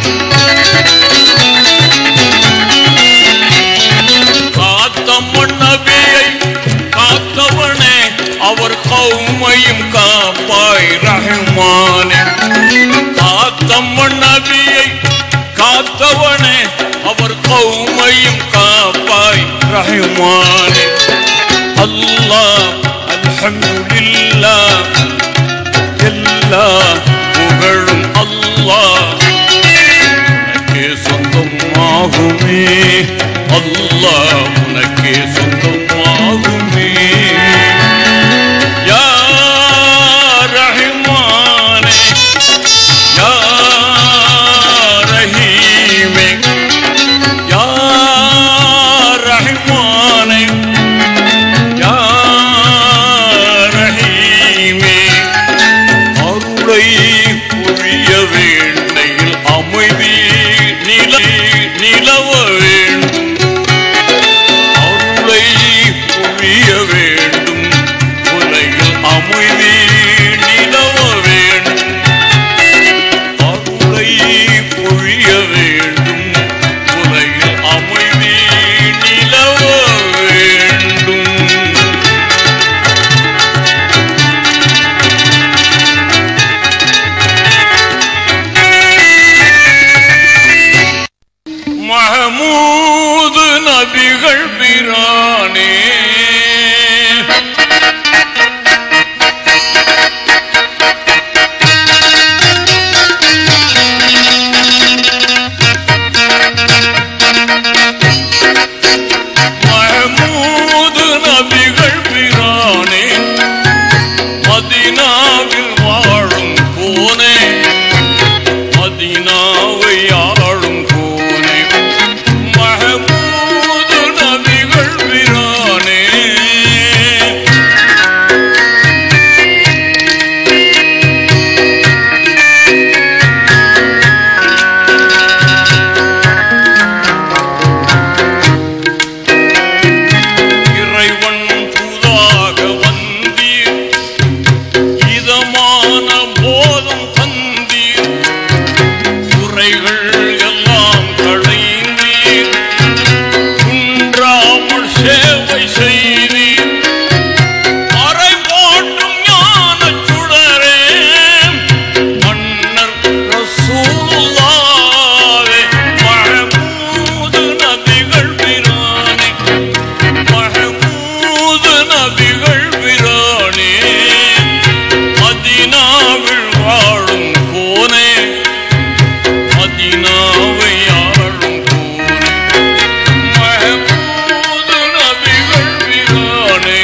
A: காத்தவன் நபியை காத்தவனே அவர் கௌமையும் காப்பாய் ரஹ்மானே காத்தம்மன் நபியை காத்தவனே அவர் கௌமையும் காப்பாய் ரஹ்மானே அல்லாஹ் அல்ஹம்துலில்லாஹ் எல்லா புகழும் அல்லாஹ் உனக்கே சொந்தமாகுமே அல்லாஹ் உனக்கே சொந்தமாகுமே யா ரஹ்மானே யா ரஹீமே யா ரஹ்மானே யா ரஹீமே அருளை பொழிய வேண்டையில் அமைதி நில நிலவ வேண்டும் அருளை பொழிய வேண்டும் உலகில் அமைதி நிலவ வேண்டும் அருளை பொழிய வேண்டும் உலகில் அமைதி நிலவ வேண்டும் மஹமூது நபிகள் பிரானே மஹமூது நபிகள் பிரானே மதினாவில் வாழும் போனே மதினாவை ஆளும் போனே மஹமூது நபிகள் பிரானே இறைவன் தூதாக வந்தீர் இதமான போதும் தந்தீர் குறைகள் எல்லாம் களைந்தீர் குன்றாமல் சேவை செய்தீர் மறை போட்டும் ஞானச் சுடரே மன்னர் ரசூலுல்லாவே மஹமூது நபிகள் பிரானே மஹமூது நபிகள் பிரானே மதினாவில் வாழும் போனே மதினாவை ஆளும் போனே மஹமூது நபிகள் பிரானே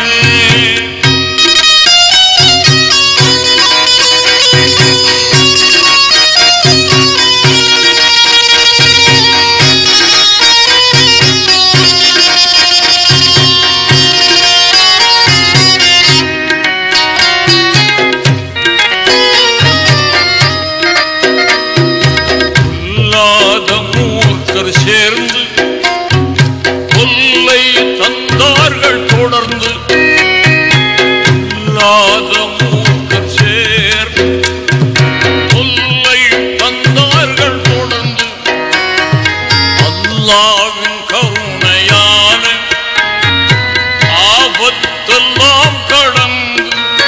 A: இல்லாத மூர்க்கர் சேர்ந்து கொல்லை தந்தார்கள் தொடர்ந்து இல்லாத மூர்க்கர் சேர்ந்து கொல்லை தந்தார்கள் தொடர்ந்து அல்லாவின் கருணையான ஆபத்தெல்லாம் கடந்து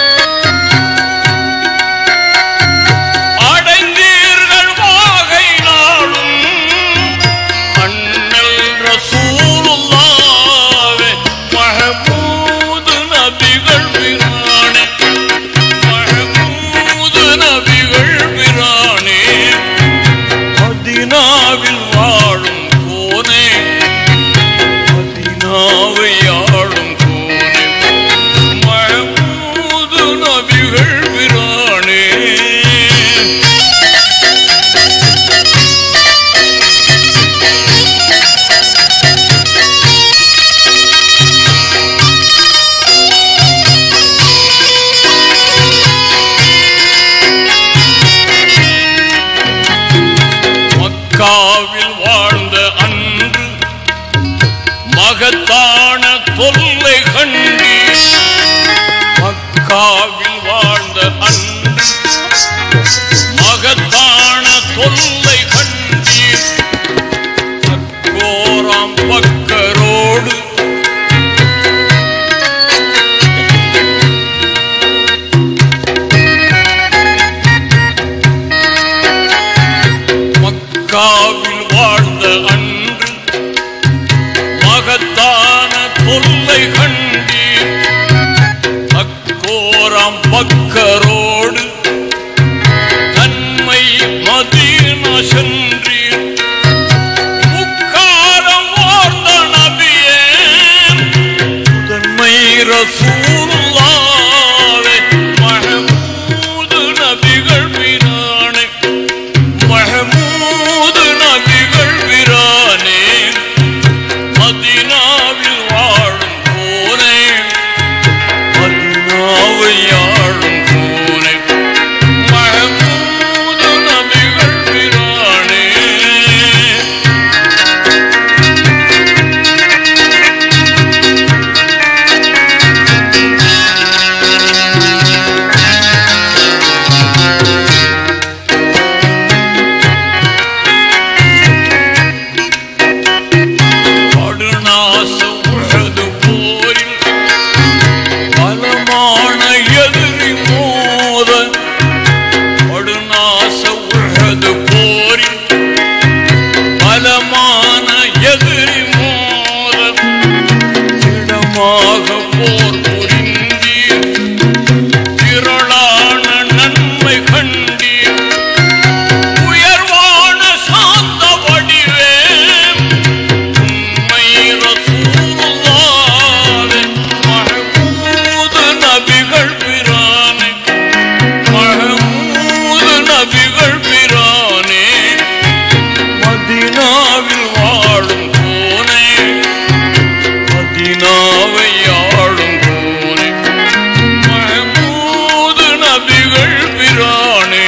A: அடைந்தீர்கள் வாகை நாளும் அண்ணல் ரசூலுல்லாவே மஹமூது நபிகள் பிரானே மஹமூது நபிகள் பிரானே மதினாவில் வாழும் போனே பக்கரோடு மக்காவில் வாழ்ந்த அன்று மகத்தான தொல்லை கண்டீர் அக்கோரம் பக்கரோடு தன்மை மதீன சென்றீர் முக்காலம் ஓர்ந்த நபியே முதன்மை ரசூலுல்லாவே மஹமூது நபிகள் பிரானே மஹமூது நபிகள் பிரானே மதினாவில் வாழும் போனே மதினாவை ஆளும் போனே மஹமூது நபிகள் பிரானே படுநாச உழது போரில் பலமான எதிரி மோத படுநாச உழது போரில் பலமான எதிரி மோத திடமாக போர் புரிந்தீர் திரளான நன்மை கண்டீர் உயர்வான சாந்த வடிவே உம்மை ரசூலுல்லாஹே மஹமூது நபிகள் பிரானே மஹமூது நபிகள் பிரானே மதீனாவில் வாழும் போனே மதீனாவை ஆளும் போனே மஹமூது நபிகள் பிரானே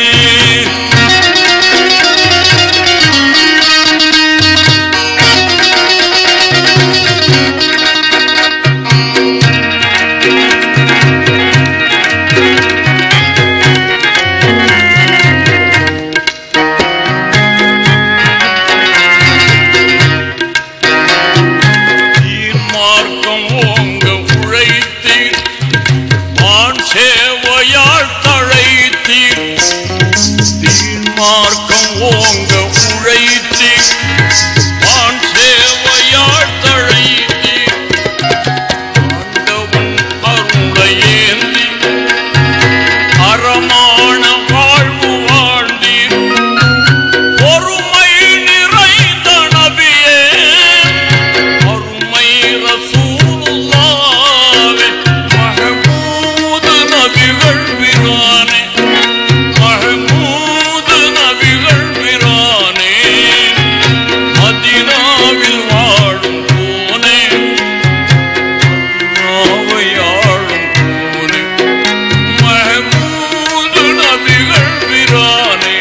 A: தீர்மார்க்கம் ஓங்க உழைத்தீர் வான் சேவையால் தழைத்தீர் தீர்மார்க்கம் ஓங்க உழைத்தீர் வான் சேவையால் தழைத்தீர் ஆண்டவன் அருளையேந்தி அறமான வாழ்வு வாழ்ந்தீர் பொறுமை நிறைந்த நபியே அருமை ரசூலுல்லாஹே மஹமூது நபிகள் பிரானே மஹமூது நபிகள் பிரானே மதீனாவில் வாழும் போனே மதீனாவை ஆளும் போனே மஹமூது நபிகள் பிரானே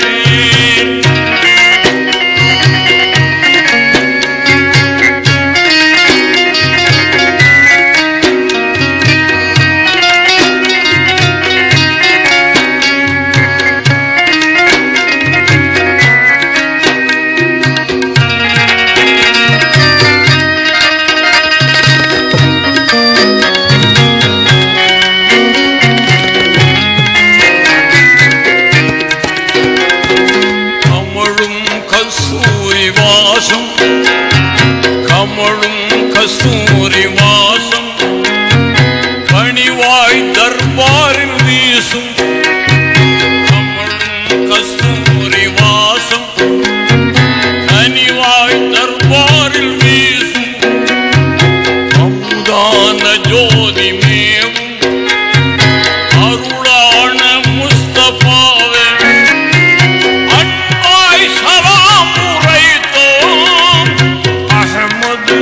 A: கமழும் கஸ்தூரி வாசம் கமழும் கஸ்தூரி வாசம் கனிவாய் தர்பாரில் வீசும் கமழும் கஸ்தூரி வாசம் கனிவாய் தர்பாரில் வீசும் அமுதான ஜோதி மேவும் அருளான முஸ்தபாவே அன்பாய் சலாம் உரைத்தோம் அஹமது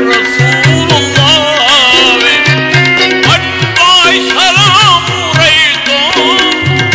A: ரசூலுல்லாஹ்வே அன்பாய் சலாம் உரைத்தோம்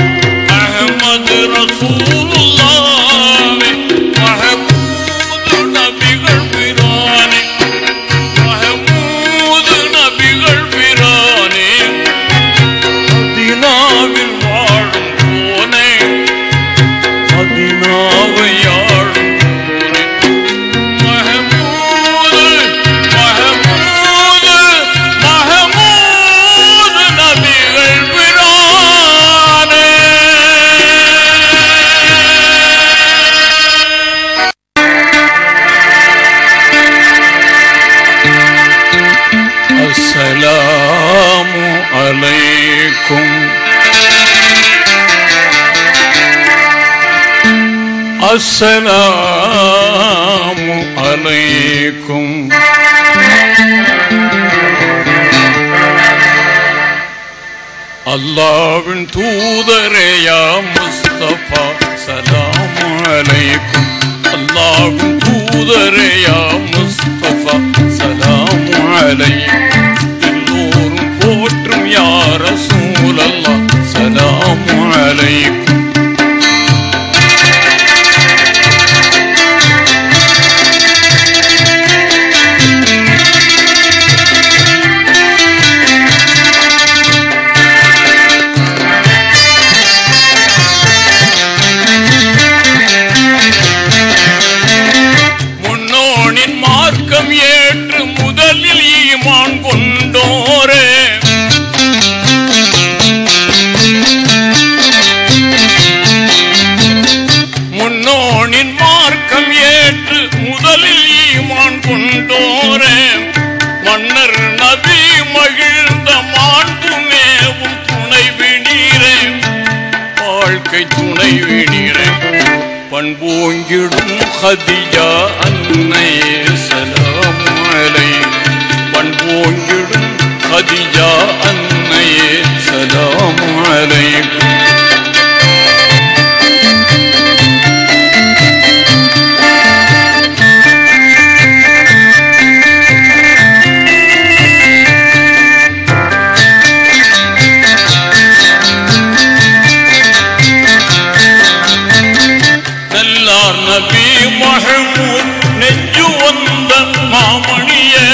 A: عليكم السلام عليكم அல்லாவின் தூதரேயா முஸ்தபா சலாம் அலைக்கும் அல்லாவின் தூதரேயா முஸ்தபா சலாம் அலைக்கும் எல்லோரும் போற்றும் யார சூழல்லா சலாம் அலைக்கும் முன்னோனின் மார்க்கம் ஏற்று முதலில் ஈமான் கொண்டோரே முன்னோனின் மார்க்கம் ஏற்று முதலில் ஈமான் கொண்டோரே மன்னர் நபி மகிழ்ந்த மாண்பு மேவும் துணை வினீரே வாழ்க்கை துணை வினீரே பண்போங்கிடும் ஹதியா அன்னையே சலாம் அலை பண்போங்கிடும் ஹதியா அன்னையே சலாம் அலைக்கும் நல்லார் நபி மஹமூத் நெஞ்சு வந்த மாமணியே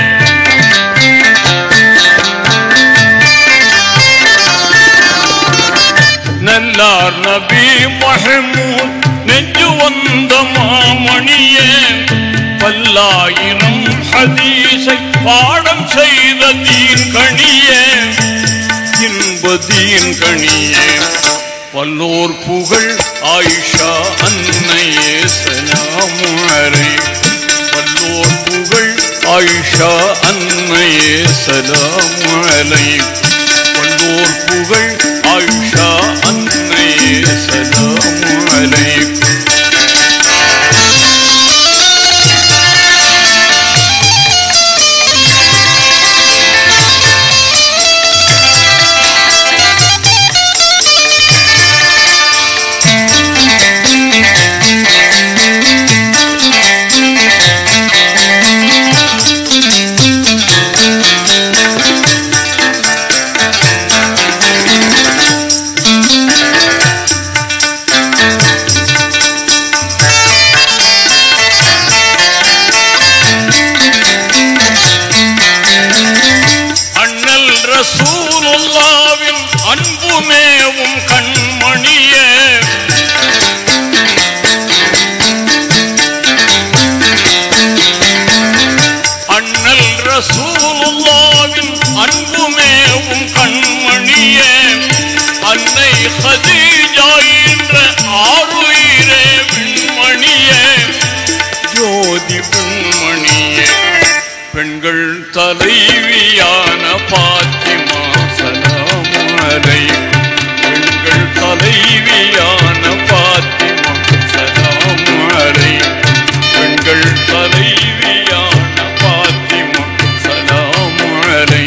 A: நல்லார் நபி மஹமூத் நெஞ்சு வந்த மாமணியே பல்லாயிரம் ஹதீஸை பாடம் செய்த தீன் கணியே இன்பதீன் கணியே பல்லோர் புகழ் ஆயிஷா அன்னையே சலாமுறை பல்லோர் புகழ் ஆயிஷா அன்னையே சலாமுறை பல்லோர் புகழ் ஆயிஷா அன்னையே சலாமுறை அண்ணல் ரசூலுல்லாவின் அன்புமேவும் கண்மணியே அண்ணல் ரசூலுல்லாவின் அன்புமேவும் கண்மணியே அன்னை ஹதீஜா என்ற ஆறுயிரே விண்மணியே ஜோதி விண்மணியே பெண்கள் தலைவியான பாத்திமா சலாமலை பெண்கள் தலைவியான பாத்திமா சலாமலை பெண்கள் தலைவியான பாத்திமா சலாமலை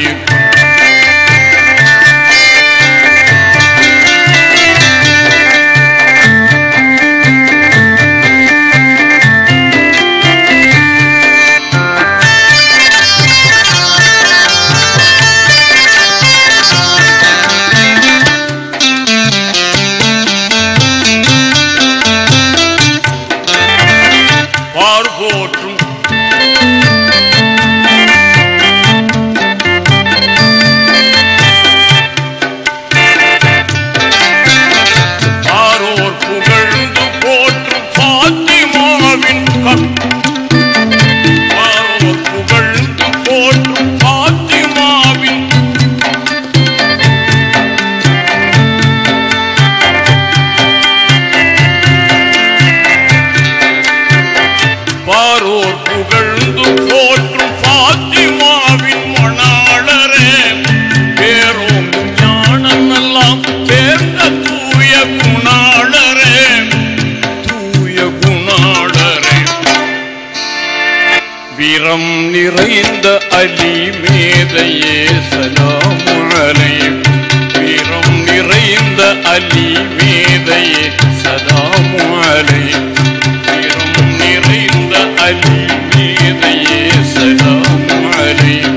A: வீரம் நிறைந்த அலி மேதையே சலாமு அலைக்கும் வீரம் நிறைந்த அலி மேதையே சலாமு அலைக்கும் வீரம் நிறைந்த அலி மேதையே சலாமு அலைக்கும்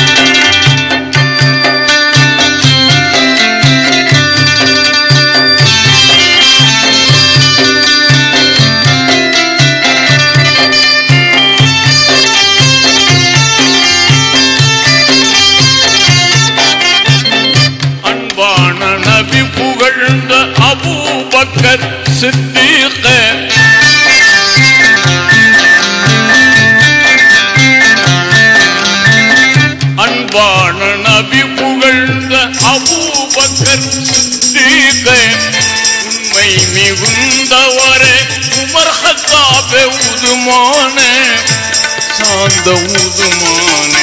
A: அன்பான நபி புகழ்ந்த அபூபக்கர் சித்தீக அன்பான நபி புகழ்ந்த அபூபக்கர் சித்தீக உண்மை மிகுந்தவரே உமர் ஹத்தாபே உதுமானே சாந்த உதுமானே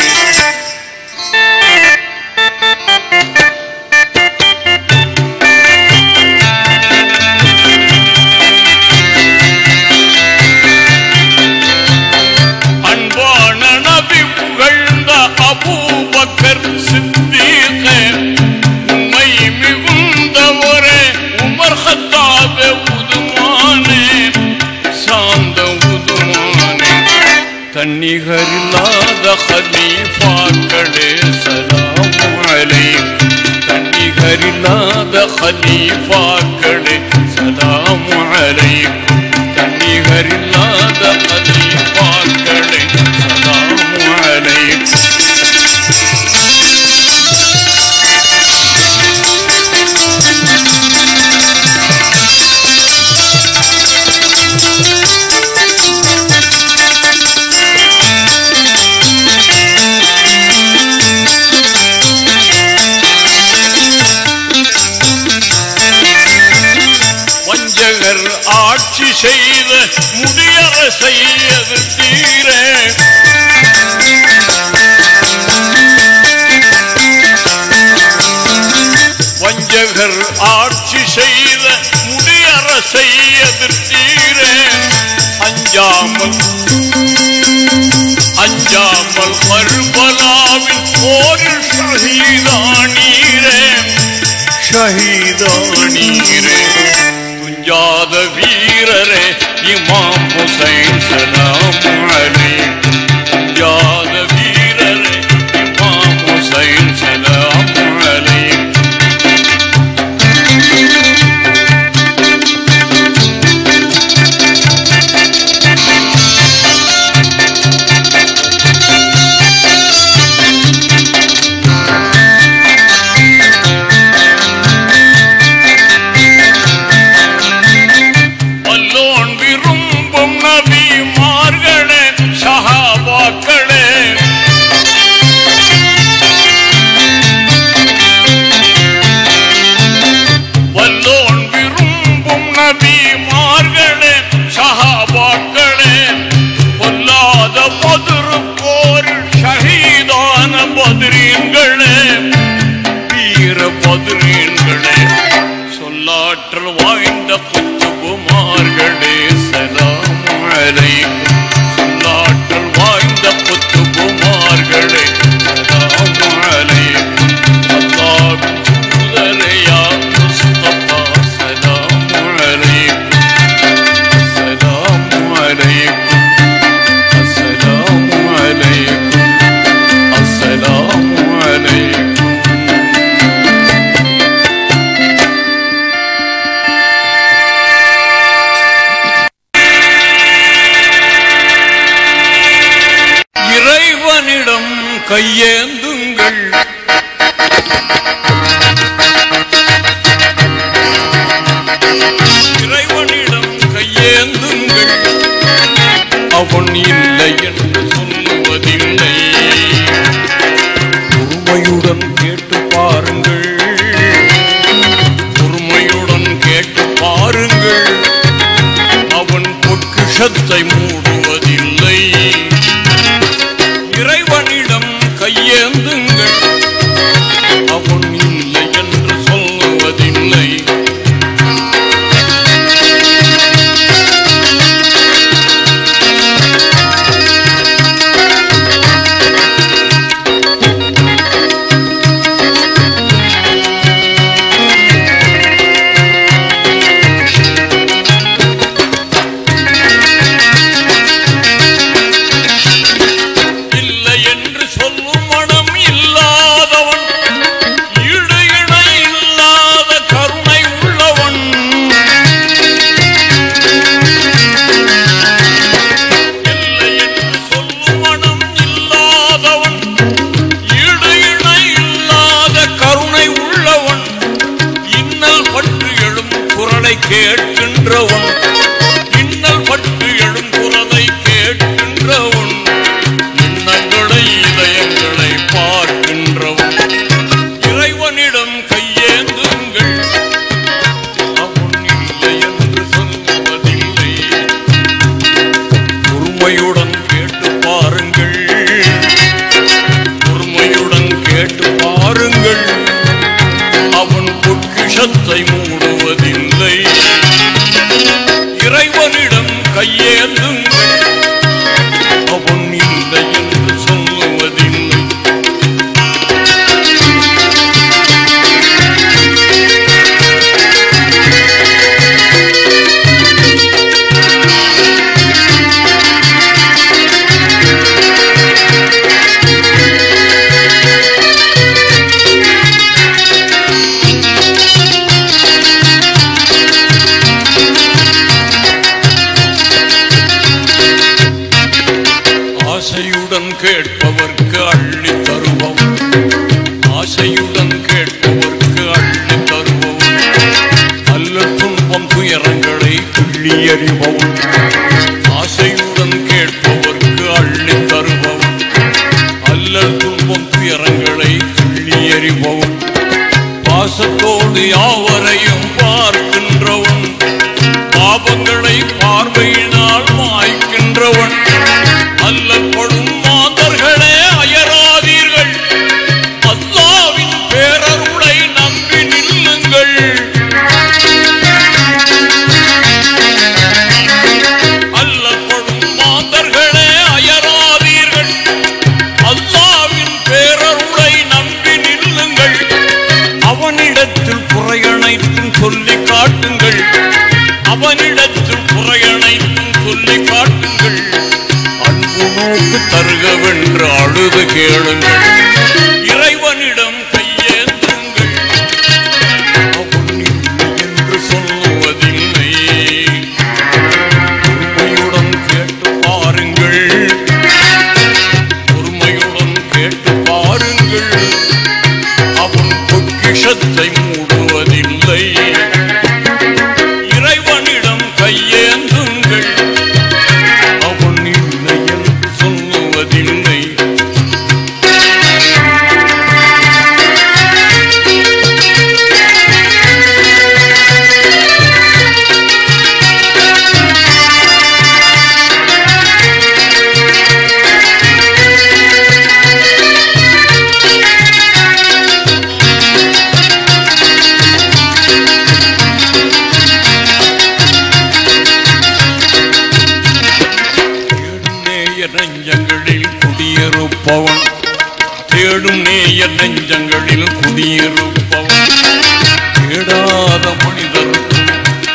A: அன்பான நபி புகழ்ந்த அபூபக்கர் சித்தீக உண்மை மிகுந்தவரே உமர் ஹத்தாப உதுமானே சாந்த உதுமானே தன்னிகரில்லாத ஹலீஃபாக்களே சலாமு அலைக்கும் தன்னிகரில்லாத ஹலீஃபாக்களே சலாமு அலைக்கும் தன்னிகரில்லாத ஹலீஃபாக்களே சலாமு அலைக்கும் வஞ்சகர் ஆட்சி செய்த முடியரசை எதிர்த்தீர வஞ்சகர் ஆட்சி செய்த முடியரசை எதிர்த்தீர அஞ்சாமல் அஞ்சாமல் கர்பலாவின் போரில் ஷஹீதானீரே ஷஹீதானீரே துஞ்சாத வீரரே இமாம் ஹுசைன் சலாம் அலைக்கும் துஞ்சாத வீரரே இமாம் ஹுசைன் சலாம் அலைக்கும் வல்லோன் விரும்பும் நபிமார்களே சஹாபாக்களே வல்லோன் விரும்பும் நபிமார்களே சஹாபாக்களே பொல்லாத பதிரு போர் ஷஹீதான பதிரீன்களே வீர பதிரீன்களே சொல்லாற்றல் வாய்ந்த புத்துகுமார்களே சலாம் அலைக்கும் சொல்லாற்றல் வாய்ந்த புத்துகுமார்களே சலாம் அலைக்கும் அல்லாவின் தூதரையா முஸ்தபா சலாம் அலைக்கும் அஸ்ஸலாமு அலைக்கும் அஸ்ஸலாமு அலைக்கும் அஸ்ஸலாமு அலைக்கும் இறைவனிடம் கையேந்துங்கள் இறைவனிடம் கையேந்துங்கள் அவன் இல்லை என்று சொல்லுவதில்லை பொறுமையுடன் கேட்டு பாருங்கள் பொறுமையுடன் கேட்டு பாருங்கள் அவன் பொக்கிஷத்தை மூடுவதில்லை இறைவனிடம் கையேந்துங்கள் அவன் இல்லை என்று சொல்லுவதில்லை ஆசையுடன் கேட்பவர்க்கு அள்ளி தருபவன் ஆசையுடன் கேட்பவர்க்கு அள்ளி தருபவன் அல்ல துன்பம் துயரங்களை கிள்ளி எறிபவன் ஆசையுடன் கேட்பவர்க்கு அள்ளி தருபவன் அல்லல் துன்பம் துயரங்களை கிள்ளி எறிபவன் பாசத்தோடு யாவரையும் பார்க்கின்றவன் பாபங்களை பார்வையினால் மாய்க்கின்றவன் அல்லப்படும் மாந்தர்களே அயராதீர்கள் அல்லாவின் பேரருளை நம்பி நில்லுங்கள் அல்லப்படும் மாந்தர்களே அயராதீர்கள் அல்லாவின் பேரருளை நம்பி நில்லுங்கள் அவனிடத்தில் குறையனைத்தும் சொல்லி காட்டுங்கள் அவனிடத்தில் குறையனைத்தும் சொல்லி காட்டுங்கள் அன்பு நோக்கு தருகவென்று அழுது கேளுங்கள் இறைவனிடம் கையேந்துங்கள் அவன் இல்லை என்று சொல்லுவதில்லை பொறுமையுடன் கேட்டு பாருங்கள் பொறுமையுடன் கேட்டு பாருங்கள் அவன் பொக்கிஷத்தை மூடுவதில்லை இறைவனிடம் கையேந்துங்கள் அவன் இல்லை என்று சொல்லுவதில்லை தேடும் நேய நெஞ்சங்களில் குடியிருப்பவன் தேடும் நேய நெஞ்சங்களில் குடியிருப்பவன் தேடாத மனிதருக்கும்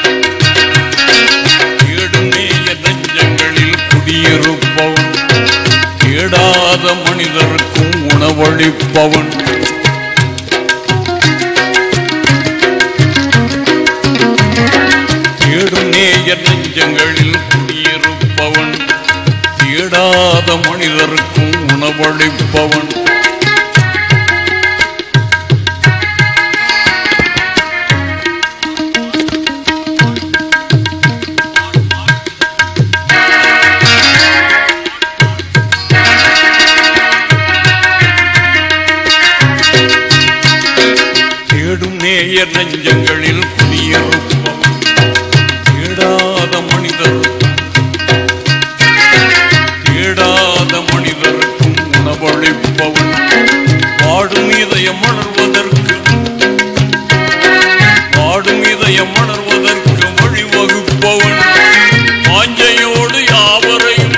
A: தேடும் நேய நெஞ்சங்களில் குடியிருப்பவன் தேடாத மனிதருக்கும் உணவளிப்பவன் தேடும் நேய நெஞ்சங்களில் குடியிருப்பவன் தேடாத மனிதருக்கும் உணவளிப்பவன் தேடும் நேய நெஞ்சங்களில் குடியிருப்பவன் தேடாத மனிதருக்கும் தேடாத மனிதருக்கும் உணவளிப்பவன் பாடும் இதயம் மலர்வதற்கு பாடும் இதயம் மலர்வதற்கு வழிவகுப்பவன் வாஞ்சையோடு யாவரையும்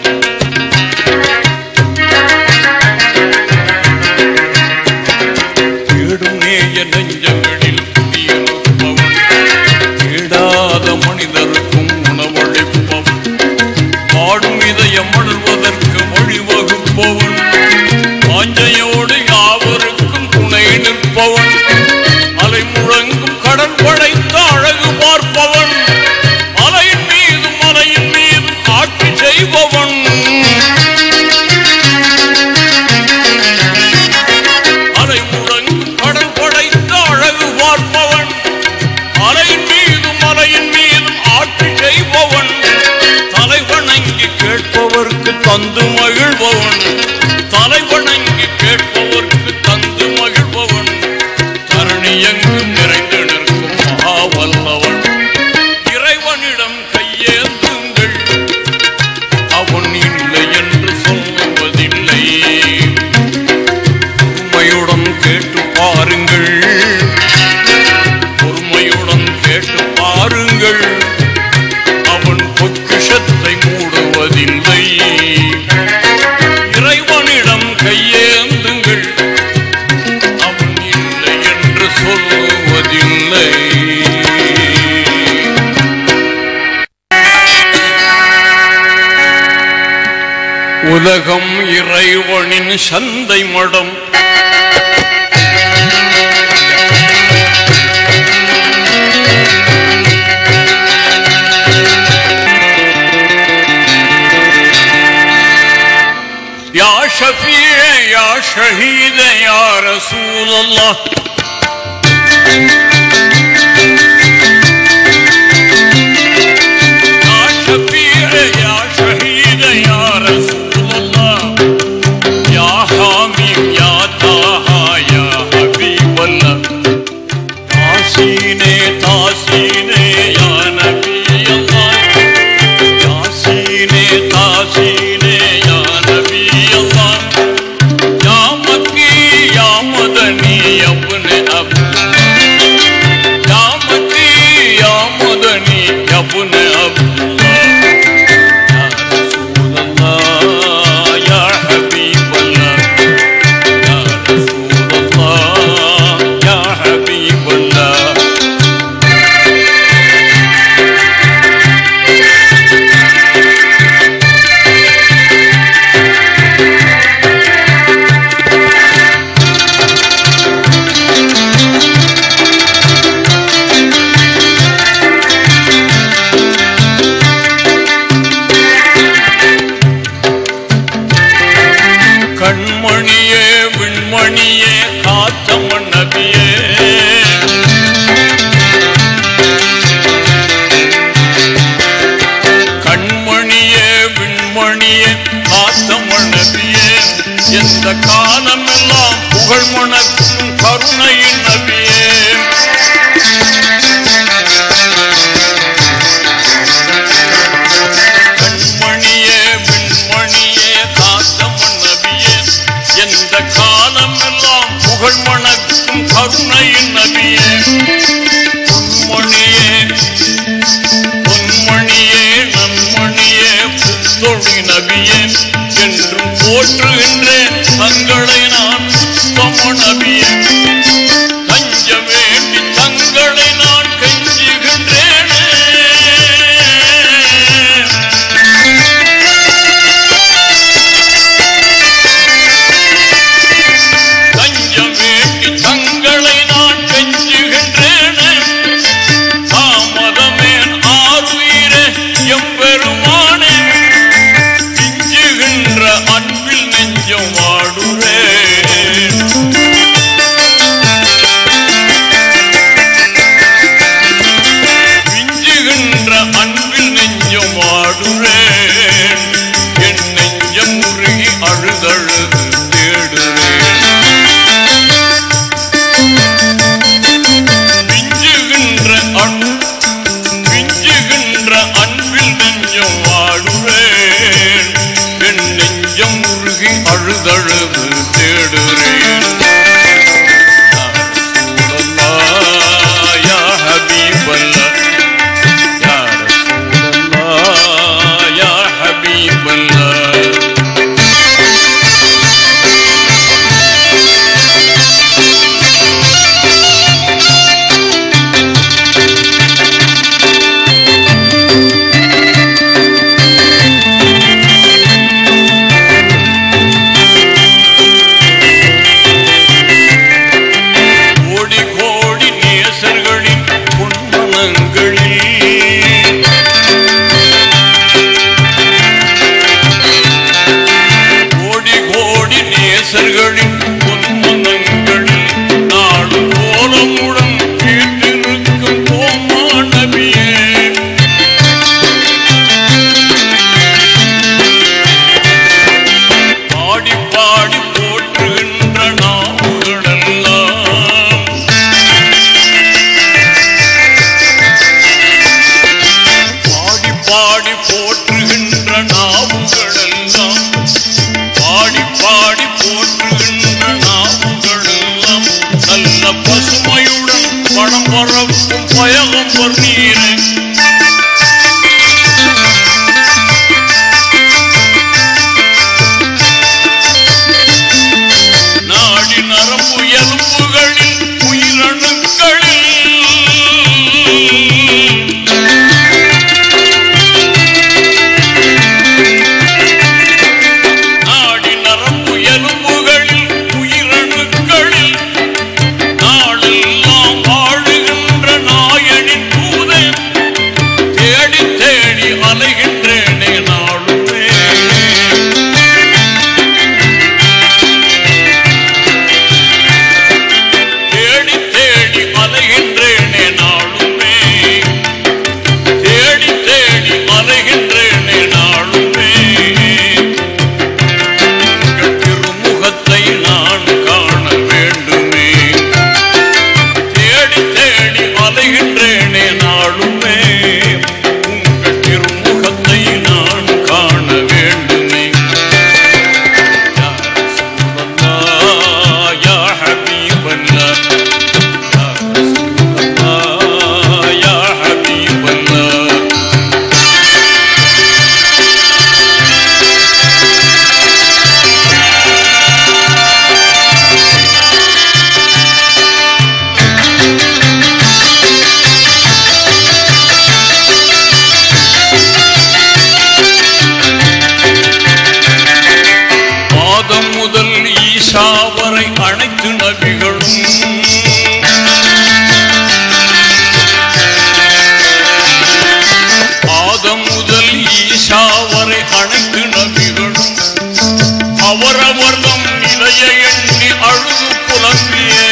A: தேடும் நேய நெஞ்சங்களில் குடியிருப்பவன் தேடாத மனிதருக்கும் உணவளிப்பவன் பாடும் இதயம் மலர்வதற்கு வழிவகுப்பவன் வாஞ்சையோடு யாவருக்கும் துணை நிற்பவன் அலை முழங்கும் கடல் படைத்த அழகு பார்ப்பவன் மலையின் மீதும் மலையின் மீதும் ஆட்சி செய்பவன் அலை முழங்கும் கடல் படைத்த அழகு பார்ப்பவன் மலையின் மீதும் மலையின் மீதும் ஆட்சி செய்பவன் தலை வணங்கி கேட்பவர்க்கு தந்து மகிழ்பவன் தலை வணங்கி கேட்பவர்க்கு தந்து மகிழ்பவன் தரணி எங்கும் நிறைந்து நிற்கும் மகாவல்லவன் இறைவனிடம் கையேந்துங்கள் அவன் இல்லை என்று சொல்லுவதில்லை பொறுமையுடன் கேட்டு பாருங்கள் பொறுமையுடன் கேட்டு பாருங்கள் அவன் பொக்கிஷத்தை மூடுவதில்லை இறைவனிடம் கையேந்துங்கள் அவன் இல்லை என்று சொல்லுவதில்லை உலகம் இறைவனின் சந்தை மடம் يا شفيع يا شهيد يا رسول الله يا شفيع يا شهيد يا رسول الله يا حامي يا طه يا حبيب الله تاسيني تاسيني يا نبي الله تاسيني تاسيني يا نبي الله يا مكي يا مدني يا ابن أب يا مكي يا مدني يا ابن عبد الله يا رسول الله يا حبيب الله يا رسول الله يا حبيب الله கண்மணியே விண்மணியே காத்தமன் நபியே கண்மணியே விண்மணியே காத்தமன் நபியே எந்த காலமெல்லாம் புகழ் மணக்கும் கருணையின் நபியே கண்மணியே விண்மணியே காத்தமன் நபியே எந்த காலமெல்லாம் புகழ் மணக்கும் கருணையின் நபியே பொன்மணியே பொன்மணியே நன்மணியே புத்தொழி நபியே என்றும் போற்றுகின்றேன் தங்களை நான் உத்தம நபியே தஞ்ச வேண்டி தங்களை நான் கெஞ்சுகின்றேனே தஞ்சம் வேண்டி தங்களை நான் கெஞ்சுகின்றேனே தாமதமேன் ஆறுயிரே எம்பெருமானே மிஞ்சுகின்ற அன்பில் நெஞ்சம் வாடுறேன் மிஞ்சுகின்ற அன்பில் நெஞ்சம் வாடுறேன் என் நெஞ்சம் உருகி அழுதழுது தேடுறேன் மிஞ்சுகின்ற அன் மிஞ்சுகின்ற அன்பில் நெஞ்சம் வாடுறேன் என் நெஞ்சம் உருகி அழுதழுது தேடுறேன் யா ஹபீபல்லா யா ரசூலல்லாஹ் யா ஹபீபல்லாஹ் கோடி கோடி நேசர்களின் பொன்மனங்களில் கோடி கோடி நேசர்களின் பொன்மனங்களில் நாளும் கோலமுடன் கேட்டிருக்கும் கோமா நபியே பாடி பாடி போற்றுகின்ற நாவுகளெல்லாம் பாடி பாடி போற்றுகின்ற நாவுகளெல்லாம் பாடி பாடி போற்றுகின்ற நாவுகளெல்லாம் நல்ல பசுமையுடன் பணம் பரப்பும் பயகம்பர் நீரை நாடி நரம்பு எலும்புகளில் உயிரணுக்களில் நாடி நரம்பு எலும்புகளில் உயிரணுக்களில் நாளெல்லாம் வாழுகின்ற நாயனின் தூதே முதல் ஈசா வரை அனைத்து நபிகளும் ஆதம் முதல் ஈசா வரை அனைத்து நபிகளும் அவரவர்தம் நிலையை எண்ணி அழுது புலம்பியே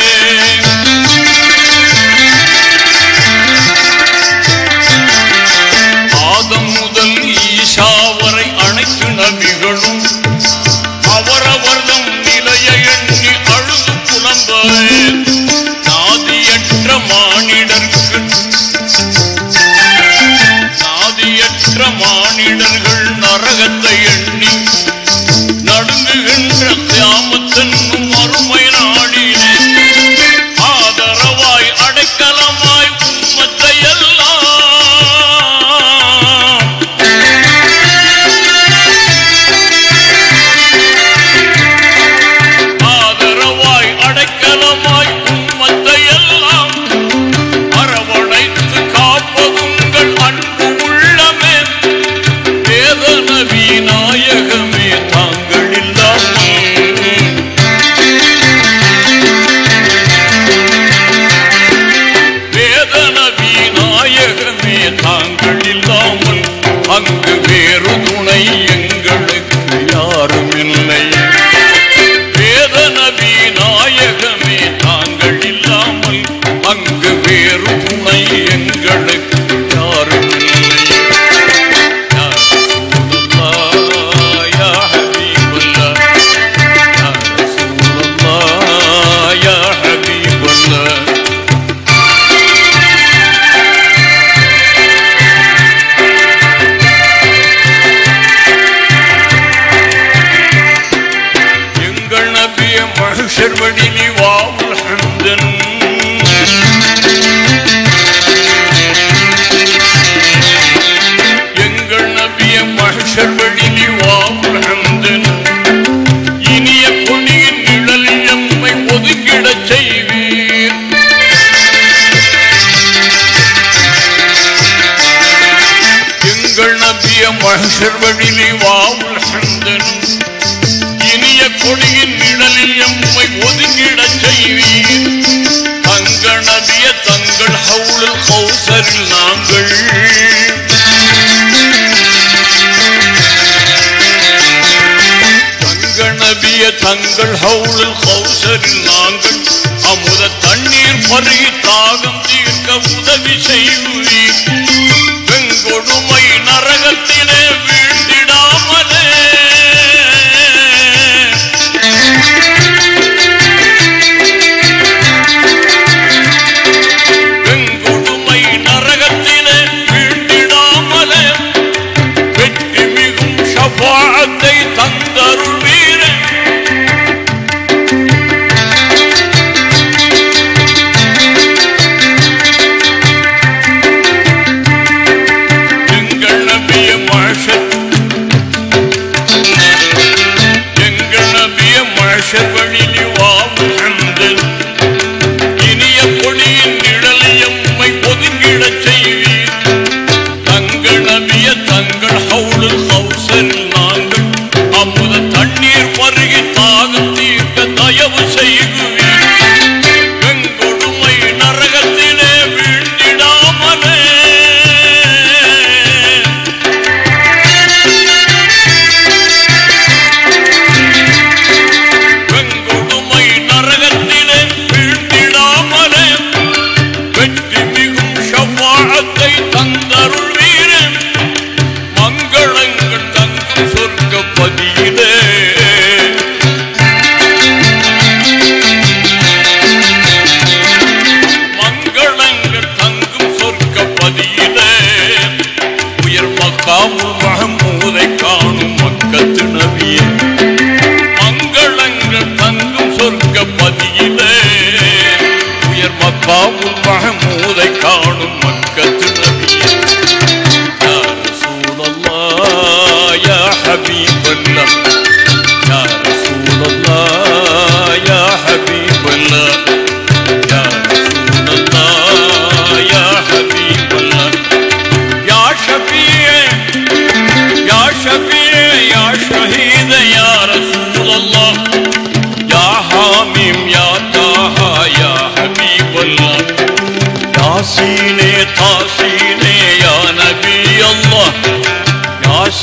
A: ஆதம் முதல் ஈசா வரை அனைத்து நபிகளும் அவரவர்தம் நிலையை எண்ணி அழுது புலம்ப நாதியற்ற மானிடர்கள் நாதியற்ற மானிடர்கள் நரகத்தை எண்ணி நடுங்குகின்ற கியாமத்தென்னும் அருமை நாடினே ஆதரவாய் அடைக்கலமாய் உம்மத்தை எல்லாம் ஆதரவாய் அடைக்கலமாய் உம்மத்தை எல்லாம் அரவணைத்து காப்பதுங்கள் அன்பு உள்ளமே வேதன விநாயகமே தாங்கள் இல்லாமல் வேதன விநாயகமே தாங்கள் இல்லாமல் அங்கு வேறு துணை எங்களுக்கு யாரும் இல்லை வேதன விநாயகமே தாங்கள் இல்லாமல் அங்கு வேறு துணை எங்களுக்கு யாரும் இல்லை யா ரசூலல்லாஹ், யா ஹபீபல்லாஹ், யா ரசூலல்லாஹ், யா ஹபீபல்லாஹ். எங்கள் நபிய மகிஷர் வடிலி வாவுல் ஹம்தன் எங்கள் நபிய மகிஷர் வடிலி வாவுல் ஹம்தன் இனிய கொடியின் நிழலில் எம்மை ஒதுங்கிடச் செய்வீர் எங்கள் நபிய மகிஷர் வடிலி வாவுல் ஹம்தன் இனிய கொடியின் நிழலில் எம்மை ஒதுங்கிடச் செய்வீர் தங்க நபிய தங்கள் ஹவுலில் கௌசரில் நாங்கள் தங்க நபிய தங்கள் ஹவுலில் கௌசரில் நாங்கள் அமுத தண்ணீர் பருகி தாகம் தீர்க்க உதவி செய்வீர் வெங்கொடுமை நரகத்திலே வீழ்ந்திடாமலே வெங்கொடுமை நரகத்திலே வீழ்ந்திடாமலே வெற்றி மிகும் ஷபாத்தை தந்தருள்வீரே எங்கள் நபிய மாஷத்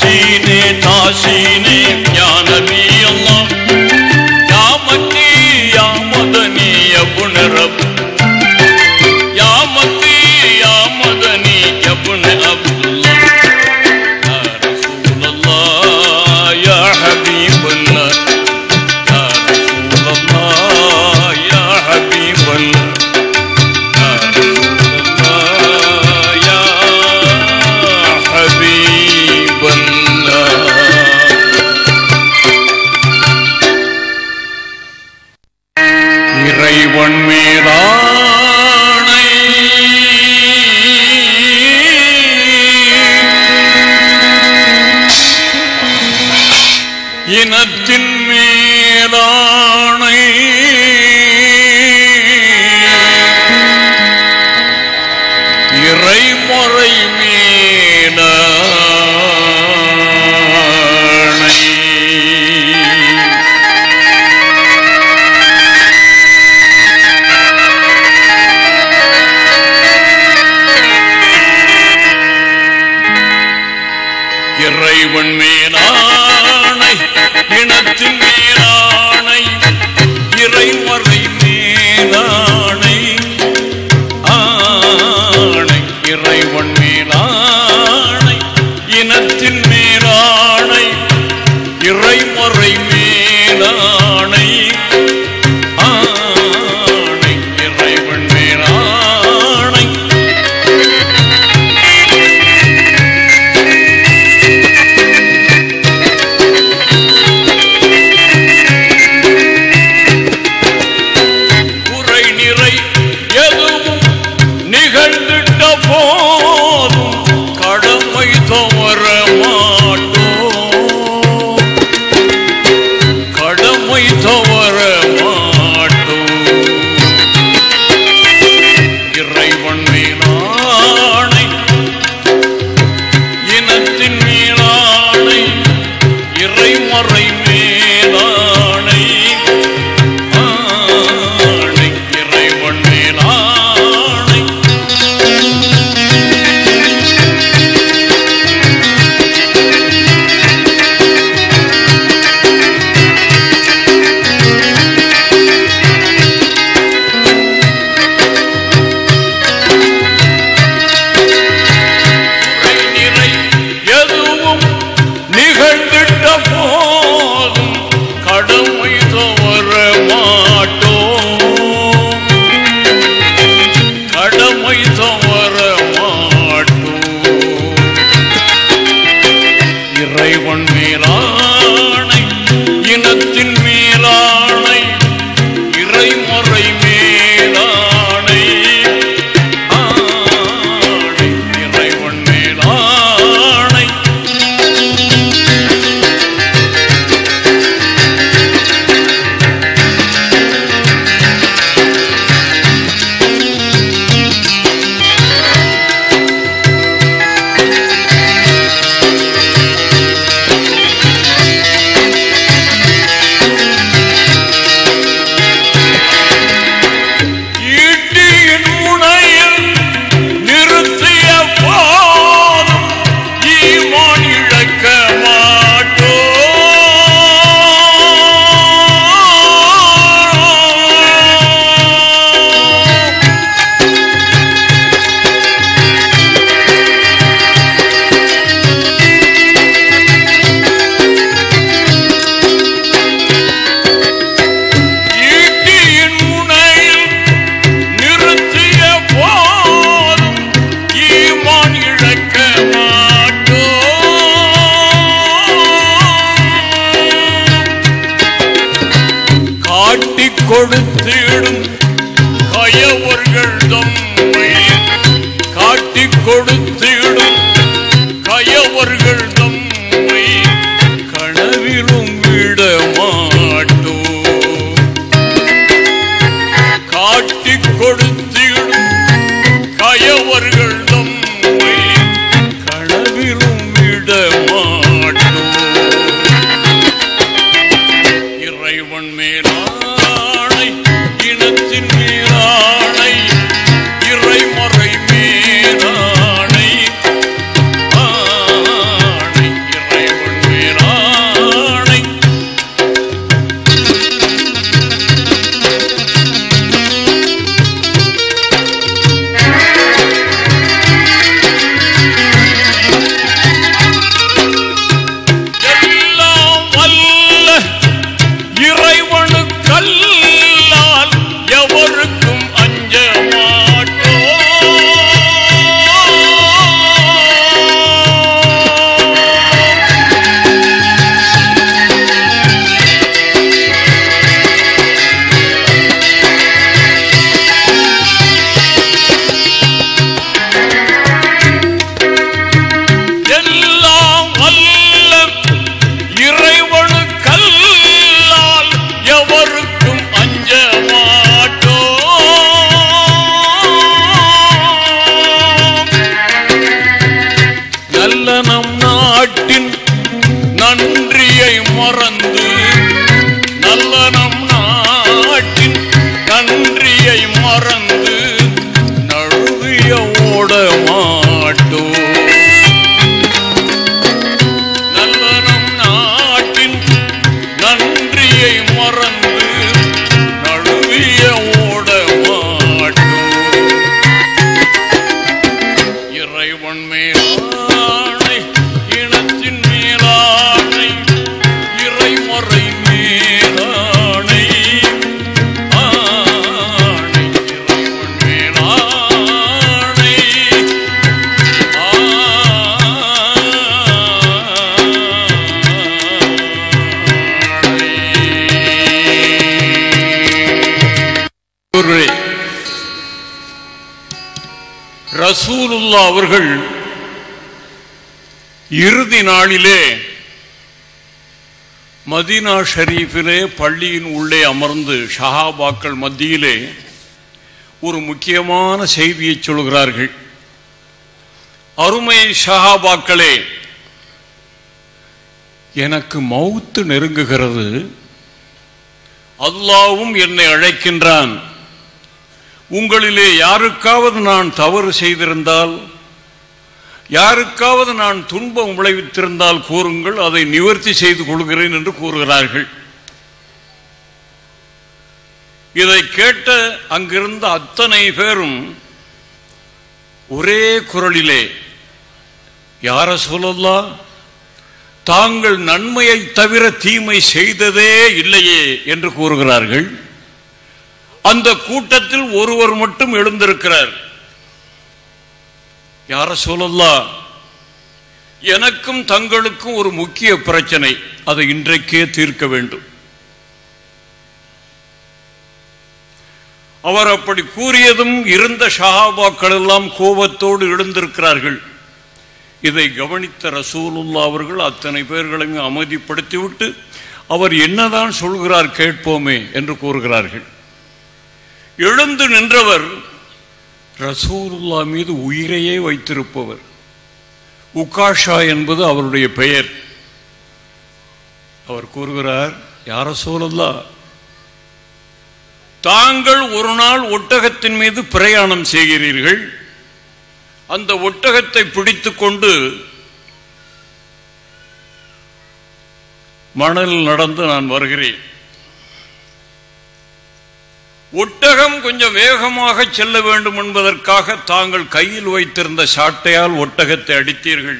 A: ياسيني تاسيني يا نبي الله يا مكي يا مدني يا ابن رب يا مكي يا مدني يا ابن عبد الله يا رسول الله يا حبيب الله يا رسول الله يا حبيب الله يا رسول الله يا حبيب الله இறைவன் மீதானை இனத்தின் மேலானை இறைமுறை மேலானை இறைவன் மேலானை இனத்தின் மேலானை இறைமறை மேலானை ஆணை இறைவன் மேலானை இனத்தின் மேலானை இறைமறை மேலானை ஆணை இறைவன் மேலானை குறை நிறை எதுவும் நிகழ்ந்திட்ட போதும் கடமை தவற மாட்டோம் கடமை தவற மாட்டோம் இறைவன் மேலானை இனத்தின் மேலானை இறைமறை மேலானை ஆணை இறைவன் மேலானை குறை நிறை எதுவும் நிகழ்ந்திட்ட போதும் கடமை தவற மாட்டோம் கடமை தவற மாட்டோம் இறைவன் மேலானை இனத்தின் மேலானை இறைமுறை மேலானை ஆணை இறைவன் மேலானை ஈட்டியின் முனையில் நிறுத்திய போதும் ஈமான் இழக்க மாட்டோம் ஈட்டியின் முனையில் நிறுத்திய போதும் ஈமான் இழக்க மாட்டோம் காட்டிக் கொடுத்திடும் கயவர்கள் தம்மை காட்டிக் கொடுத்திடும் கயவர்கள் தம்மை கனவிலும் விட மாட்டோம் காட்டிக் கொடுத்திடும் கயவர்கள் தம்மை கனவிலும் விட மாட்டோம் இறைவன் மேலானை இனத்தின் மேலானை இறைமறை மேலானை ஆணை இறை வழியை மறந்து நழுவிய ஓட மாட்டோம் இறைவன் மேலானை இனத்தின் மேலானை இறைமறை மேலானை ஆணை இறைவன் மேலானை ஆணை ரசூலுல்லா அவர்கள் இறுதி நாளிலே மதீனா ஷரீஃபிலே பள்ளியின் உள்ளே அமர்ந்து ஷஹாபாக்கள் மத்தியிலே ஒரு முக்கியமான செய்தியை சொல்கிறார்கள் அருமை ஷஹாபாக்களே எனக்கு மௌத்து நெருங்குகிறது அல்லாவும் என்னை அழைக்கின்றான் உங்களிலே யாருக்காவது நான் தவறு செய்திருந்தால் யாருக்காவது நான் துன்பம் விளைவித்திருந்தால் கூறுங்கள் அதை நிவர்த்தி செய்து கொள்கிறேன் என்று கூறுகிறார்கள் இதை கேட்ட அங்கிருந்த அத்தனை பேரும் ஒரே குரலிலே யார சொல்லல்லா தாங்கள் நன்மையை தவிர தீமை செய்ததே இல்லையே என்று கூறுகிறார்கள் அந்த கூட்டத்தில் ஒருவர் மட்டும் எழுந்திருக்கிறார் யார சொல்லல்லா எனக்கும் தங்களுக்கும் ஒரு முக்கிய பிரச்சனை அதை இன்றைக்கே தீர்க்க வேண்டும் அவர் அப்படி கூறியதும் இருந்த ஷஹாபாக்கள் எல்லாம் கோபத்தோடு எழுந்திருக்கிறார்கள் இதை கவனித்த ரசூலுல்லா அவர்கள் அத்தனை பேர்களையும் அமைதிப்படுத்திவிட்டு அவர் என்னதான் சொல்கிறார் கேட்போமே என்று கூறுகிறார்கள் எழுந்து நின்றவர் ரசூலுல்லா மீது உயிரையே வைத்திருப்பவர் உக்காஷா என்பது அவருடைய பெயர் அவர் கூறுகிறார் யார சூழல்லா தாங்கள் ஒரு நாள் ஒட்டகத்தின் மீது பிரயாணம் செய்கிறீர்கள் அந்த ஒட்டகத்தை பிடித்துக் கொண்டு மணலில் நடந்து நான் வருகிறேன் ஒட்டகம் கொஞ்சம் வேகமாக செல்ல வேண்டும் என்பதற்காக தாங்கள் கையில் வைத்திருந்த சாட்டையால் ஒட்டகத்தை அடித்தீர்கள்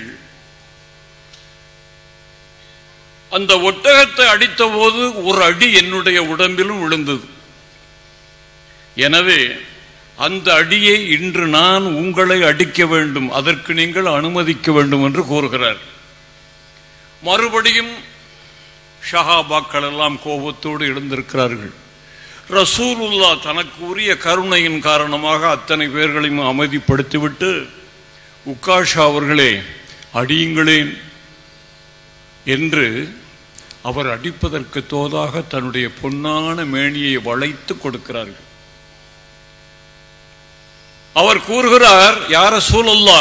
A: அந்த ஒட்டகத்தை அடித்த போது ஒரு அடி என்னுடைய உடம்பிலும் விழுந்தது எனவே அந்த அடியை இன்று நான் உங்களை அடிக்க வேண்டும் அதற்கு நீங்கள் அனுமதிக்க வேண்டும் என்று கூறுகிறார் மறுபடியும் ஷஹாபாக்கள் எல்லாம் கோபத்தோடு எழுந்திருக்கிறார்கள் ரசூலுல்லா தனக்கு உரிய கருணையின் காரணமாக அத்தனை பேர்களையும் அமைதிப்படுத்திவிட்டு உக்காஷா அவர்களே அடியுங்களேன் என்று அவர் அடிப்பதற்கு தோதாக தன்னுடைய பொன்னான மேனியை வளைத்து கொடுக்கிறார்கள் அவர் கூறுகிறார் யார சூழல்லா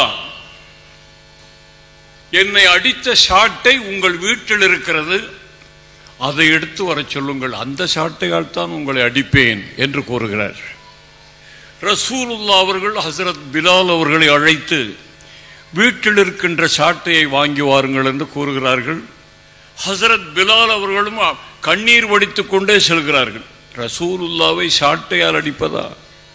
A: என்னை அடித்த சாட்டை உங்கள் வீட்டில் இருக்கிறது அதை எடுத்து வர சொல்லுங்கள் அந்த சாட்டையால் தான் உங்களை அடிப்பேன் என்று கூறுகிறார் ரசூலுல்லா அவர்கள் ஹசரத் பிலால் அவர்களை அழைத்து வீட்டில் இருக்கின்ற சாட்டையை வாங்கி வாருங்கள் என்று கூறுகிறார்கள் ஹசரத் பிலால் அவர்களும் கண்ணீர் வடித்துக் கொண்டே செல்கிறார்கள் ரசூலுல்லாவை சாட்டையால் அடிப்பதா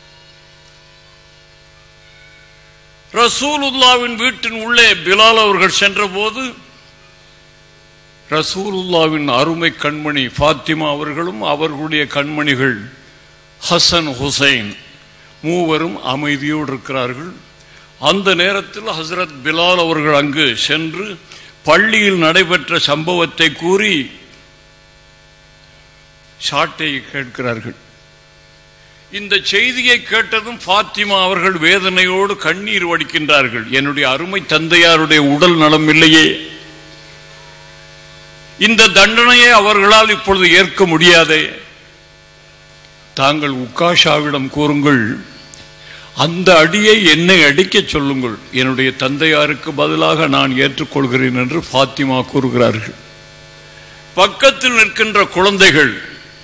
A: ரசூலுல்லாவின் வீட்டின் உள்ளே பிலால் அவர்கள் சென்றபோது ரசூலுல்லாவின் அருமை கண்மணி ஃபாத்திமா அவர்களும் அவர்களுடைய கண்மணிகள் ஹசன் ஹுசைன் மூவரும் அமைதியோடு இருக்கிறார்கள் அந்த நேரத்தில் ஹசரத் பிலால் அவர்கள் அங்கு சென்று பள்ளியில் நடைபெற்ற சம்பவத்தை கூறி சாட்டையை கேட்கிறார்கள் இந்த செய்தியை கேட்டதும் ஃபாத்திமா அவர்கள் வேதனையோடு கண்ணீர் வடிக்கின்றார்கள் என்னுடைய அருமை தந்தையாருடைய உடல் நலம் இல்லையே இந்த தண்டனையை அவர்களால் இப்பொழுது ஏற்க முடியாதே தாங்கள் உக்காஷாவிடம் கூறுங்கள் அந்த அடியை என்னை அடிக்கச் சொல்லுங்கள் என்னுடைய தந்தையாருக்கு பதிலாக நான் ஏற்றுக்கொள்கிறேன் என்று ஃபாத்திமா கூறுகிறார்கள் பக்கத்தில் நிற்கின்ற குழந்தைகள்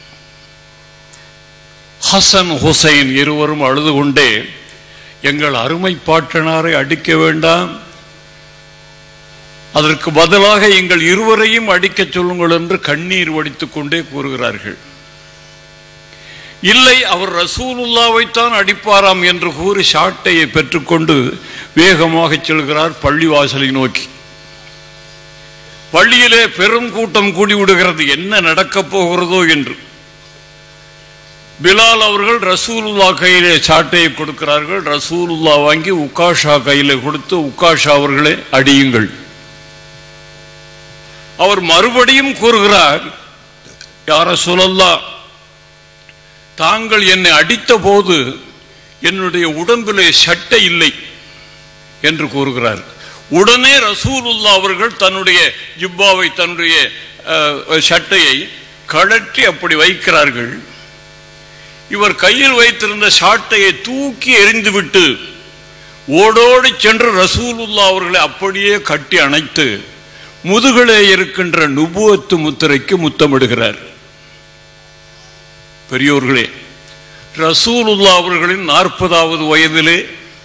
A: ஹசன் ஹுசைன் இருவரும் அழுது கொண்டே எங்கள் அருமை பாட்டனாரை அடிக்க வேண்டாம் அதற்கு பதிலாக எங்கள் இருவரையும் அடிக்கச் சொல்லுங்கள் என்று கண்ணீர் வடித்துக் கொண்டே கூறுகிறார்கள் இல்லை அவர் ரசூலுல்லாவைத்தான் அடிப்பாராம் என்று கூறி சாட்டையை பெற்றுக்கொண்டு வேகமாக செல்கிறார் பள்ளிவாசலை நோக்கி பள்ளியிலே பெரும் கூட்டம் கூடி விடுகிறது என்ன நடக்கப் போகிறதோ என்று பிலால் அவர்கள் ரசூலுல்லா கையிலே சாட்டையை கொடுக்கிறார்கள் ரசூலுல்லா வாங்கி உக்காஷா கையிலே கொடுத்து உக்காஷா அவர்களே அடியுங்கள் அவர் மறுபடியும் கூறுகிறார் யார சொல்லல்லா தாங்கள் என்னை அடித்த போது என்னுடைய உடம்பிலே சட்டை இல்லை என்று கூறுகிறார் உடனே ரசூலுல்லா அவர்கள் தன்னுடைய ஜிப்பாவை தன்னுடைய அஹ், சட்டையை கழற்றி அப்படி வைக்கிறார்கள் இவர் கையில் வைத்திருந்த சாட்டையை தூக்கி எறிந்துவிட்டு ஓடோடி சென்று ரசூலுல்லா அவர்களை அப்படியே கட்டி அணைத்து முதுகிலே இருக்கின்ற நுபுவத்து முத்திரைக்கு முத்தமிடுகிறார் பெரியோர்களே ரசூலுல்லா அவர்களின் நாற்பதாவது வயதிலே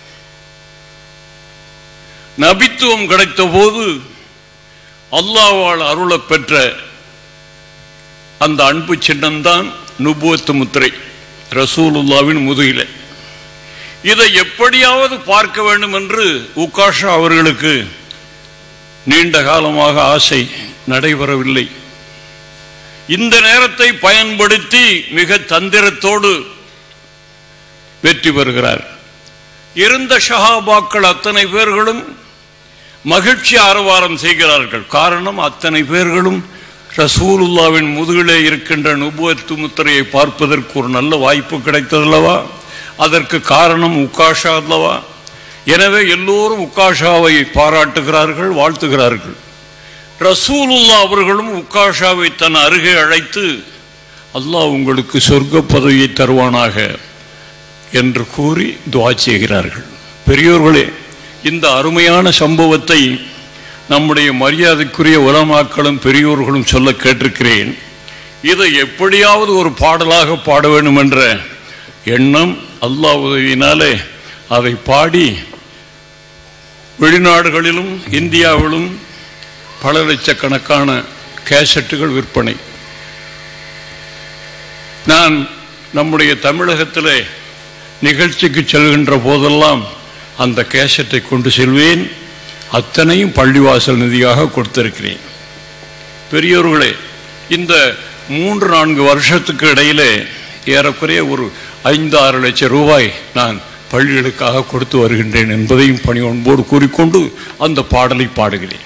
A: நபித்துவம் கிடைத்த போது அல்லாவால் அருளப் பெற்ற அந்த அன்பு சின்னம்தான் நுபுவத்து முத்திரை ரசூலுல்லாவின் முதுகிலே இதை எப்படியாவது பார்க்க வேண்டும் என்று உக்காஷா அவர்களுக்கு நீண்ட காலமாக ஆசை நடைபெறவில்லை இந்த நேரத்தை பயன்படுத்தி மிக தந்திரத்தோடு வெற்றி பெறுகிறார் இருந்த ஷஹாபாக்கள் அத்தனை பேர்களும் மகிழ்ச்சி ஆரவாரம் செய்கிறார்கள் காரணம் அத்தனை பேர்களும் ரசூலுல்லாவின் முதுகிலே இருக்கின்ற நுபுவத்து முத்திரையை பார்ப்பதற்கு ஒரு நல்ல வாய்ப்பு கிடைத்ததல்லவா அதற்கு காரணம் உக்காஷா அல்லவா எனவே எல்லோரும் உக்காஷாவை பாராட்டுகிறார்கள் வாழ்த்துகிறார்கள் ரசூலுல்லா அவர்களும் உக்காஷாவை தன் அருகே அழைத்து அல்லாஹ் உங்களுக்கு சொர்க்க பதவியை தருவானாக என்று கூறி துவா செய்கிறார்கள் பெரியோர்களே இந்த அருமையான சம்பவத்தை நம்முடைய மரியாதைக்குரிய உலமாக்களும் பெரியோர்களும் சொல்ல கேட்டிருக்கிறேன் இதை எப்படியாவது ஒரு பாடலாக பாட வேண்டும் என்ற எண்ணம் அல்லாஹ் உதவியினாலே அதை பாடி வெளிநாடுகளிலும் இந்தியாவிலும் பல லட்சக்கணக்கான கேசட்டுகள் விற்பனை நான் நம்முடைய தமிழகத்திலே நிகழ்ச்சிக்கு செல்கின்ற போதெல்லாம் அந்த கேசட்டை கொண்டு செல்வேன் அத்தனையும் பள்ளிவாசல் நிதியாக கொடுத்திருக்கிறேன் பெரியோர்களே இந்த மூன்று நான்கு வருஷத்துக்கு இடையிலே ஏறக்குறைய ஒரு ஐந்து ஆறு லட்சம் ரூபாய் நான் பள்ளிகளுக்காக கொடுத்து வருகின்றேன் என்பதையும் பணி ஒன்போடு கூறிக்கொண்டு அந்த பாடலை பாடுகிறேன்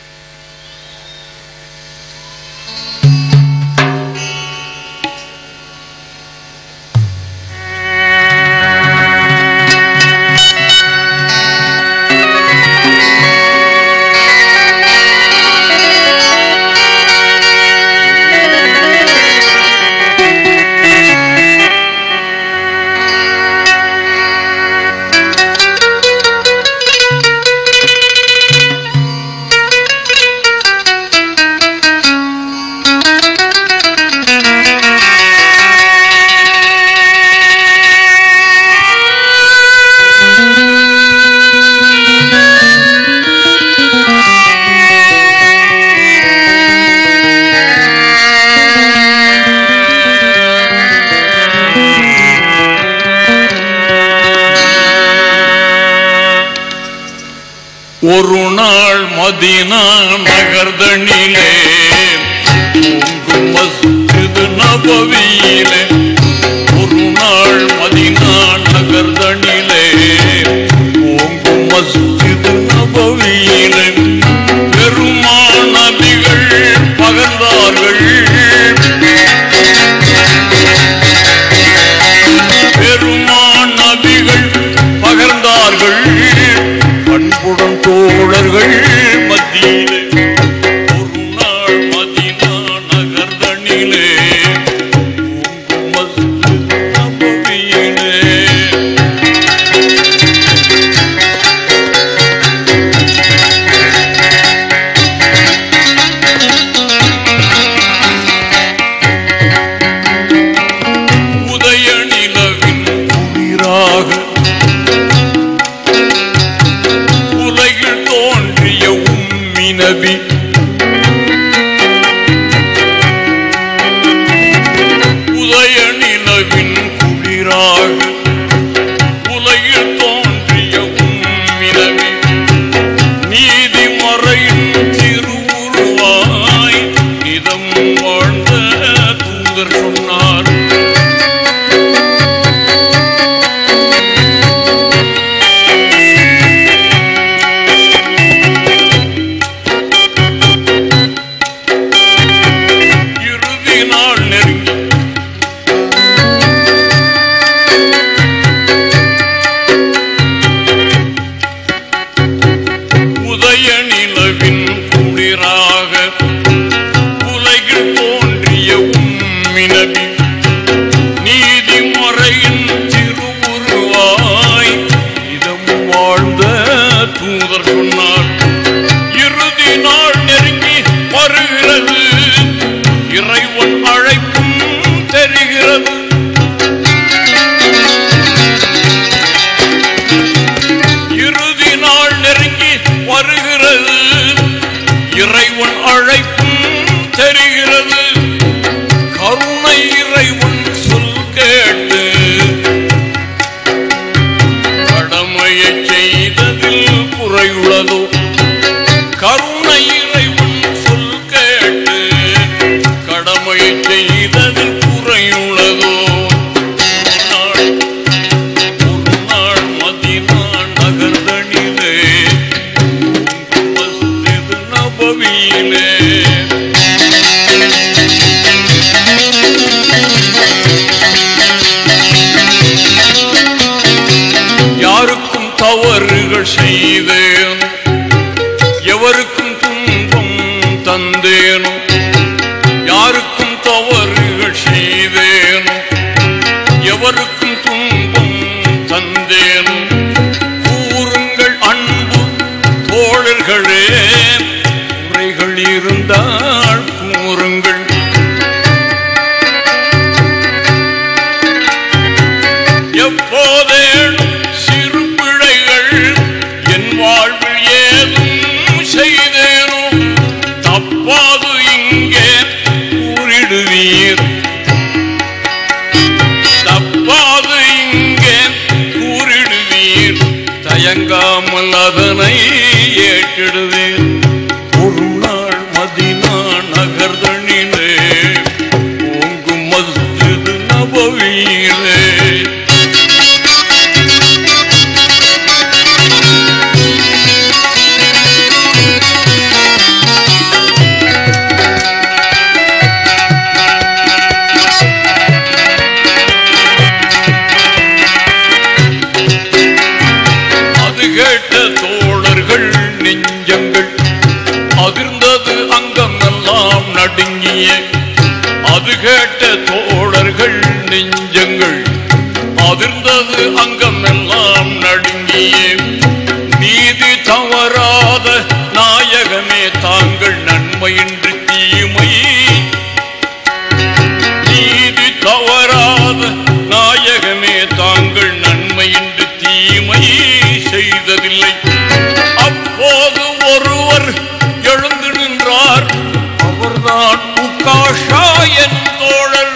A: ஒரு நாள் மதினா நகர்தனிலே தூங்கும் மஸ்ஜிது நபவியிலே ஒரு நாள் மதினா நகர்தனிலே ஓங்கும் மஸ்ஜிது நபவியிலே பெருமான் நபிகள் பகர்ந்தார்கள் பெருமான் நபிகள் பகர்ந்தார்கள் பண்புடன் தோழர்கள் மத்தியிலே ஒரு நாள் மதினா நகர்தனிலே ஓங்கும் மஸ்ஜித் நபவியிலே சொன்னார் இறுதி நாள் நெருங்கி உதய நிலவின் குளிராக உலகில் தோன்றிய உம்மினவி நீதிமுறையின் திருவுருவாய் இதம் வாழ்ந்த தூதர் சொன்னார் இறுதி நாள் நெருங்கி வருகிறது இறைவன் அழைப்பும் தெரிகிறது இறுதி நாள் நெருங்கி வருகிறது இறைவன் அழைப்பும் தெரிகிறது கருணை இறைவன் சொல் கேட்டு கடமையை செய்ததில் குறையுள்ளதோ கருணை இறைவன் சொல் கேட்டு கடமையை செய்ததில் குறையுள்ளதோ ஒரு நாள் ஒரு நாள் மதினா நகர்தனிலே மஸ்ஜித் நபவியிலே யாருக்கும் தவறுகள் செய்தேன் எவருக்கும் துன்பம் தந்தேனோ யாருக்கும் தவறுகள் செய்தேனோ எவருக்கும் துன்பம் தந்தேனோ கூறுங்கள் அன்பு தோழர்களே குறைகள் இருந்தால் கூறுங்கள் எப்போதேனும் சிறு பிழைகள் என் வாழ்வில் ஏதும் செய்தேனோ தப்பாது இங்கே கூறிடுவீர் தப்பாது இங்கே கூறிடுவீர் தயங்காமல் அதனை ஏற்றிடுவீர் ஒரு நாள் மதினா நகர்தனிலே ஓங்கும் மஸ்ஜித் நபவியிலே அது கேட்ட தோழர்கள் நெஞ்சங்கள் அதிர்ந்தது அங்கமெல்லாம் நடுங்கிய அது கேட்ட தோழர்கள் நெஞ்சங்கள் அதிர்ந்தது அங்கமெல்லாம் நடுங்கிய நீதி தவறாத நாயகமே தாங்கள் நன்மையின்றி தீமை நீதி தவறாத நாயகமே தாங்கள் நன்மையின்றி தீமை செய்ததில்லை அப்போது ஒருவர் எழுந்து நின்றார் அவர்தான் உக்காஷா என் தோழர்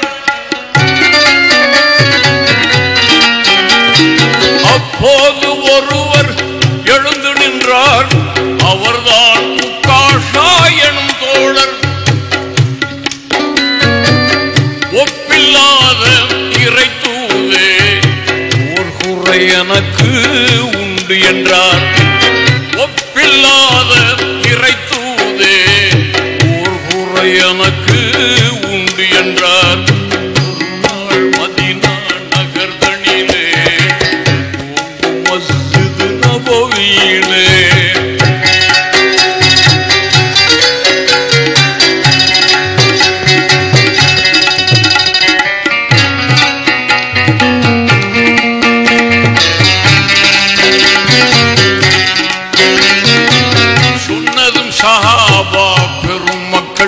A: அப்போது ஒருவர் எழுந்து நின்றார் அவர்தான் உக்காஷா எனும் தோழர் ஒப்பில்லாத இறை தூதே ஓர் குறை எனக்கு உண்டு என்றார் ஒப்பில்லாத இறை தூதே ஓர் குறை எனக்கு உண்டு என்றார் ஒரு நாள் மதினா நகர்தனிலே ஓங்கும் மஸ்ஜித் நபவியிலே சொன்னதும் சஹாபா பெரும் மக்கள்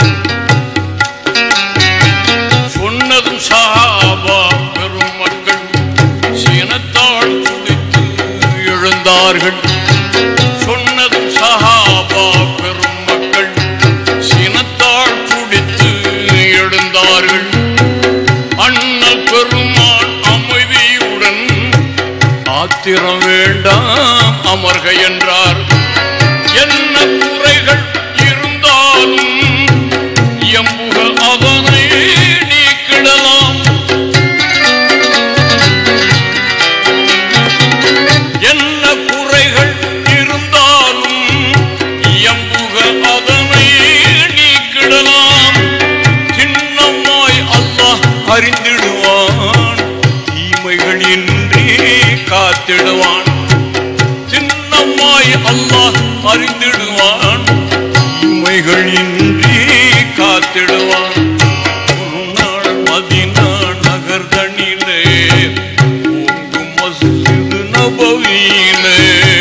A: சொன்னதும் சஹாபா பெரும் மக்கள் சீனத்தால் துடித்து எழுந்தார்கள் சொன்னதும் சஹாபா பெரும் மக்கள் சீனத்தால் துடித்து எழுந்தார்கள் அண்ணல் பெருமான் அமைதியுடன் ஆத்திரம் வேண்டாம் அமர்க என்றார் என்ன குறைகள் இருந்தாலும் எம்புக அதனை நீக்கிட அறிந்திடுவான் தீமைகள் இன்றி காத்திடுவான் சின்னம்மாய் அல்லாஹ் அறிந்திடுவான் தீமைகள் இன்றி காத்திடுவான் ஒரு நாள் மதினா நகர் தனிலே ஓங்கும் மஸ்ஜிது நபவியிலே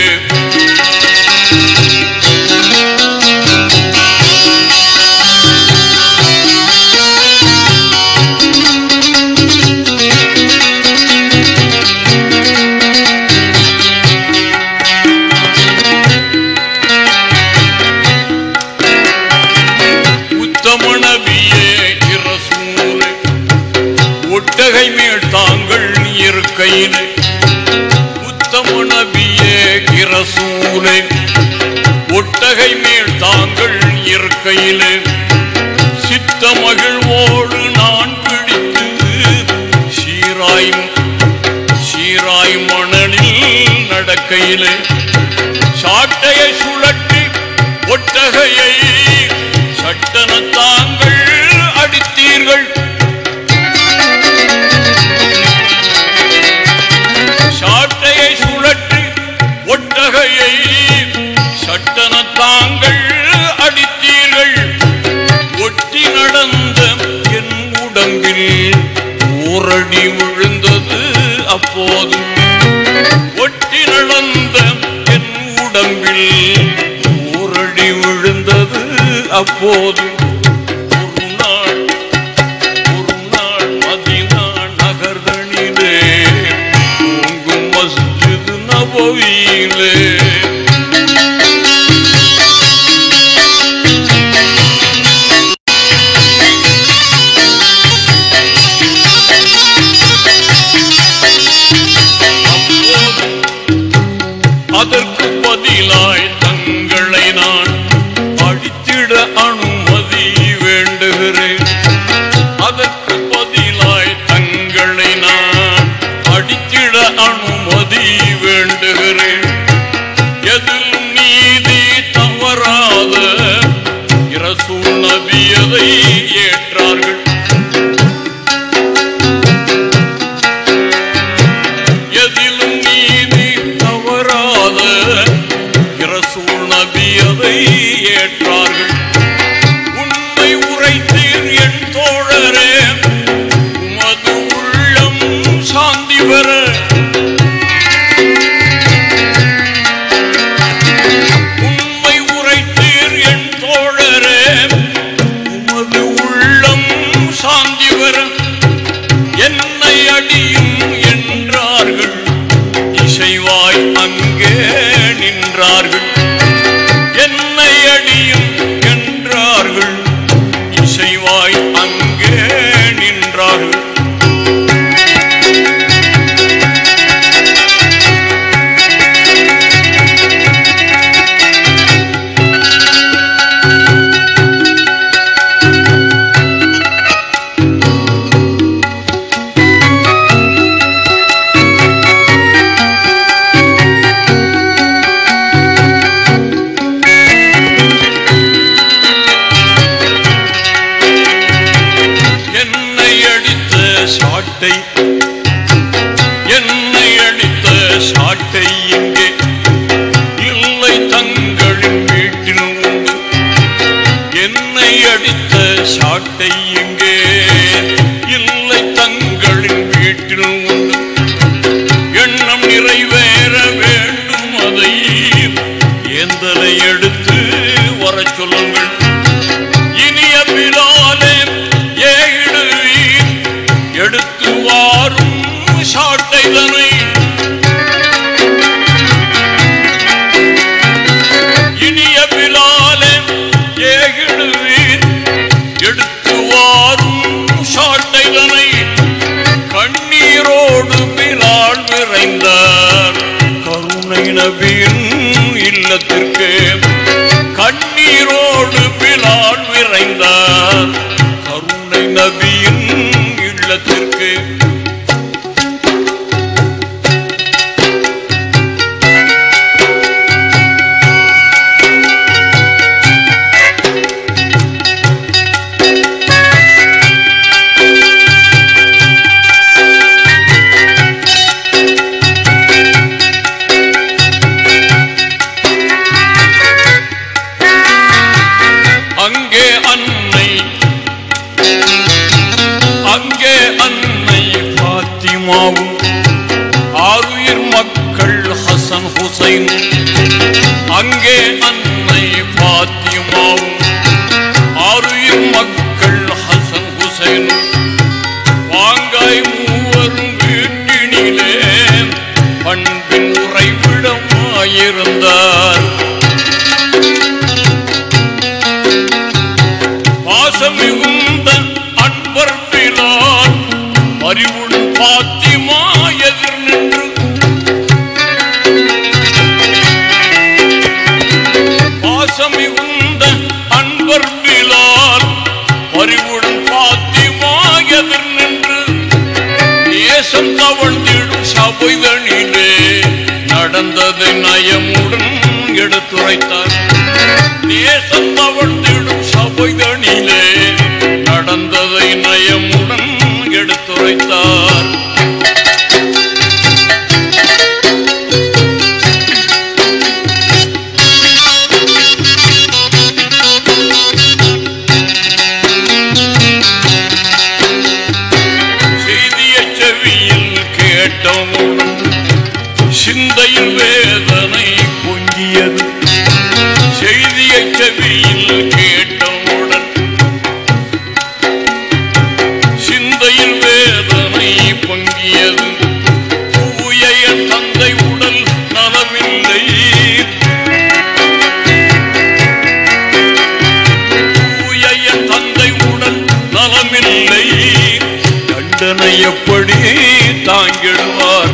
A: உத்தம நபியே இரசூலே ஒட்டகை மேல் தாங்கள் இருக்கையிலே உத்தம நபியே இரசூலே ஒட்டகை மேல் தாங்கள் இருக்கையிலே சித்த மகிழ்வோடு நான் பிடித்து சீராய் சீராய் மணலில் நடக்கையிலே சாட்டையை சுழற்றி ஒட்டகையை சட்டன தாங்கள் அடித்தீர்கள் சாட்டையை சுழற்றி ஒட்டகையை சட்டன தாங்கள் அடித்தீர்கள் ஒட்டி நடந்த என் உடம்பில் ஊரடி விழுந்தது அப்போது ஒட்டி நடந்த என் உடம்பில் ஊரடி விழுந்தது அப்போது ஒரு நாள் ஒரு நாள் மதினா நகர்தனிலே ஓங்கும் மஸ்ஜிது நபவியிலே அப்போது அதற்கு பதிலாய் தங்களை நான் அழித்திட அனுமதி வேண்டுகிறேன் அதற்கு பதிலாய் தங்களை நான் அடித்திட அனுமதி வேண்டுகிறேன் எதிலும் நீதி தவறாத இரசூல் நபியதை ஏற்றார்கள் எதிலும் நீதி தவறாத இரசூல் நபியதை ஏற்றார்கள் உண்மை உரைத்தீர் என் தோழரே உமது உள்ளம் சாந்தி பெற உண்மை உரைத்தீர் என் தோழரே உமது உள்ளம் சாந்தி பெற என்னை அடியும் என்றார்கள் இசைவாய் அங்கே நின்றார்கள் என்னை அடியும் என்றார்கள் இசைவாய் அங்கே நின்றார்கள் என்னை அடித்த சாட்டை என்னை அடித்த சாட்டை இங்கே இல்லை தங்களின் வீட்டில் உண்டு என்னை அடித்த சாட்டை இங்கே இல்லை தங்களின் வீட்டில் உண்டு எண்ணம் நிறைவேற வேண்டும் அதை ஏந்தலை எடுத்து வரச் சொல்லுங்கள் இனிய பிலாலே ஏடுவீர் எடுத்து வாரும் ஹுசைன் அங்கே அன்னை பாத்தியமாவும் ஆறுயிர் மக்கள் ஹசன் ஹுசைன் வாங்காய் மூவரும் வீட்டினிலே பண்பின் உறைவிடமாயிருந்தார் பாசமிகுந்த அன்பர் பிலால் அறிவுடன் பாத்திமா எதிர் நின்று பாசமிகுந்த அன்பர் பிலால் அறிவுடன் பாத்திமா எதிர் நின்று நேசம் தவழ்ந்திடும் சபைதனிலே நடந்ததை நயமுடன் எடுத்துரைத்தார் நேசம் தவழ்ந்திடும் சபைதனிலே நடந்ததை நயமுடன் எடுத்துரைத்தார் செய்திய செவியில் கேட்டவுடன் சிந்தையில் வேதனை பொங்கியது செய்திய செவியில் கேட்டவுடன் சிந்தையில் வேதனை பொங்கியது தூய என் தந்தை உடல் நலமில்லை தூய என் தந்தை உடல் நலமில்லை தண்டனை எப்படி தாங்கிடுவார்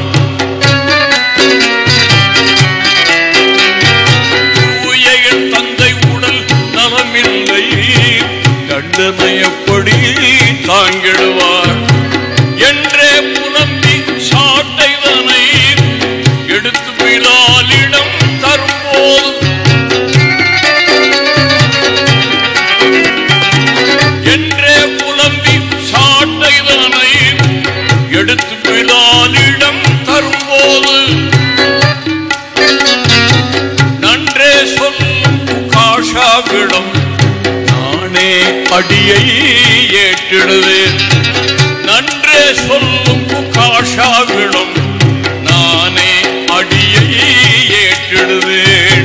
A: தூய என் தந்தை உடல் நலமில்லை தண்டனை எப்படி தாங்கிடுவார் என்றே புலம்பி சாட்டைதனை எடுத்து பிலாலிடம் தரும்போது என்றே புலம்பி சாட்டைதனை எடுத்து பிலாலிடம் தரும்போது நன்றே சொல்லும் காஷாவிடம் நானே அடியை ஏற்றிடுவேன் நன்றே சொல்லும் காஷாவிடம் நானே அடியை ஏற்றிடுவேன்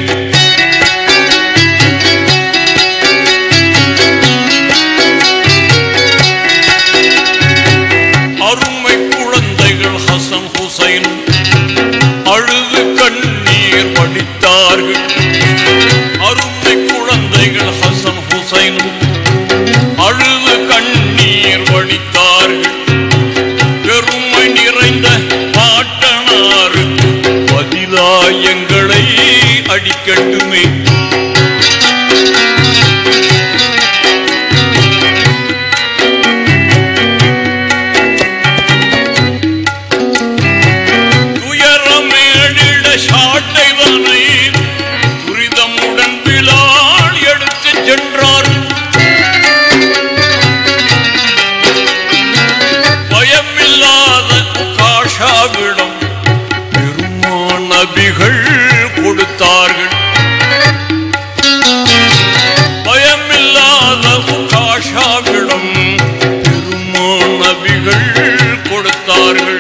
A: அருமை குழந்தைகள் ஹசன் ஹுசைன் அழுது கண்ணீர் வடித்தார்கள் அருமை குழந்தைகள் ஹசன் ஹுசைன் அழுது கண்ணீர் வடித்தார்கள் பெருமை நிறைந்த பாட்டனாருக்கு பதிலா எங்களை அடிக்கட்டுமே துயரமேடிட சாட்டைவனை துரிதமுடன் பிலால் எடுத்துச் சென்றார் பயமில்லாத காஷாவிடம் பெருமான் நபிகள் கொடுத்தார்கள் பயமில்லாத காஷாவிடம் பெருமான் நபிகள் கொடுத்தார்கள்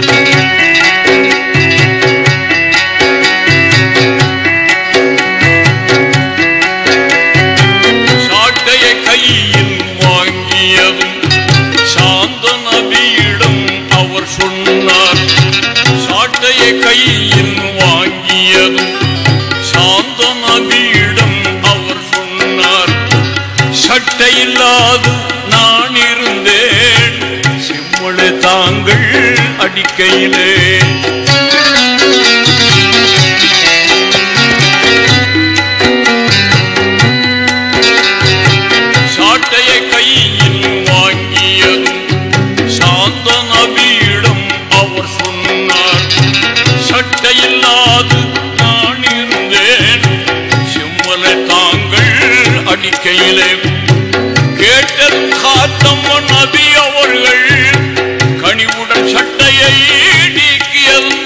A: சாட்டையை கையில் வாங்கியதும் சாந்த நபியிடம் அவர் சொன்னார் சாட்டையை கையில் வாங்கியதும் சாந்த நபியிடம் அவர் சொன்னார் சட்டையில்லாது நான் இருந்தேன் செம்மளை தாங்கள் அடிக்கையிலே சாட்டையை கையில் வாங்கியதும் சாந்த நபியிடம் அவர் சொன்னார் சட்டையில்லாது நான் இருந்தேன் செம்மலை தாங்கள் அடிக்கையிலே கேட்டதும் காத்தம்ம நபி அவர்கள் கனிவுடன் சட்டையை நீக்கியதும்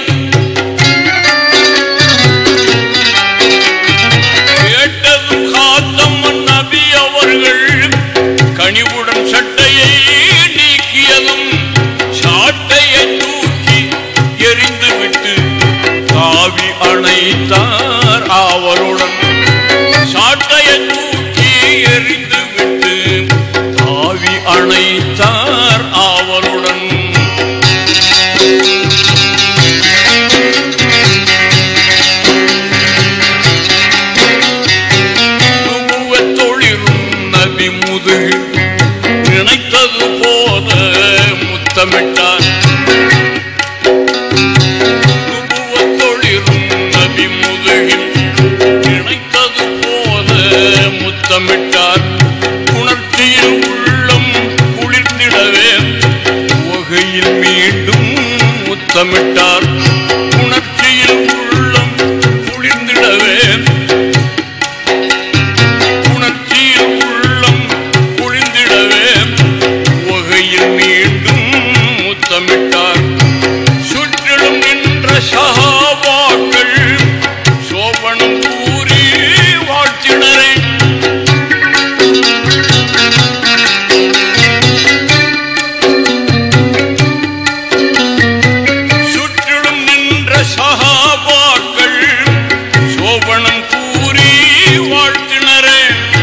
A: முத்தமிட்டார் நுபுவத்தொளிரும் நபி முதுகில் இணைத்தது போல முத்தமிட்டார் உணர்ச்சியில் உள்ளம் குளிர்ந்திடவே வகையில் மீண்டும் முத்தமிட்டார் உணர்ச்சியில் உள்ளம் குளிர்ந்திடவே உணர்ச்சியில் உள்ளம் குளிர்ந்திடவே வகையில் மீண்டும் முத்தமிட்டார் சுற்றிலும் நின்ற சகாபாக்கள் சோபனம் கூறி வாழ்த்தினரே சுற்றிலும் நின்ற சகாபாக்கள் சோபனம் கூறி வாழ்த்தினரே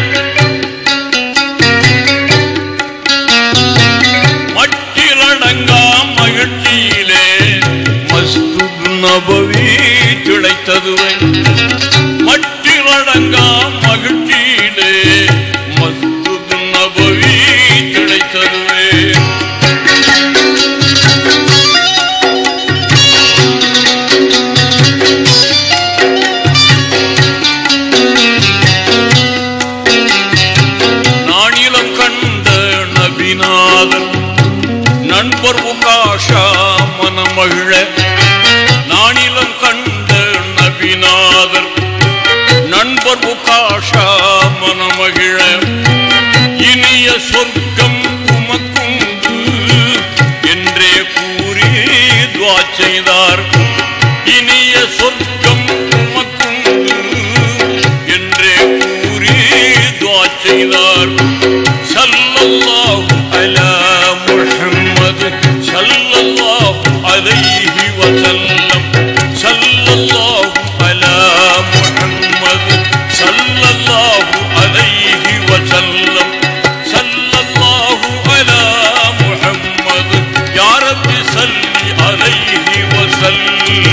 A: மட்டிலடங்கா மகிழ்ச்சியிலே மஸ்துத் நபவி திளைத்ததுவை மட்டிலடங்கா மகிழ்ச்சியிலே மஸ்துத் நபவி திளைத்ததுவே நாணிலம் கண்ட நபிநாதன் நண்பர் உகாஷா மனமகிழ நாணிலம் கண்ட நபிநாதர் நண்பர் உகாஷா மனமகிழ இனிய சொர்க்கம் உமக்குண்டு என்றே கூறி துவா செய்தார் இனிய சொர்க்கம் உமக்குண்டு என்றே கூறி துவா செய்தார் சல்லல்லாஹு அலா முஹம்மது சல்லல்லாஹு அலைஹி வஸல்லம் சல்லல்லாஹு அலா முஹம்மது சல்லல்லாஹு அலைஹி வஸல்லம் சல்லல்லாஹு அலா முஹம்மது யா ரப்பி ஸல்லி அலைஹி வஸல்லம்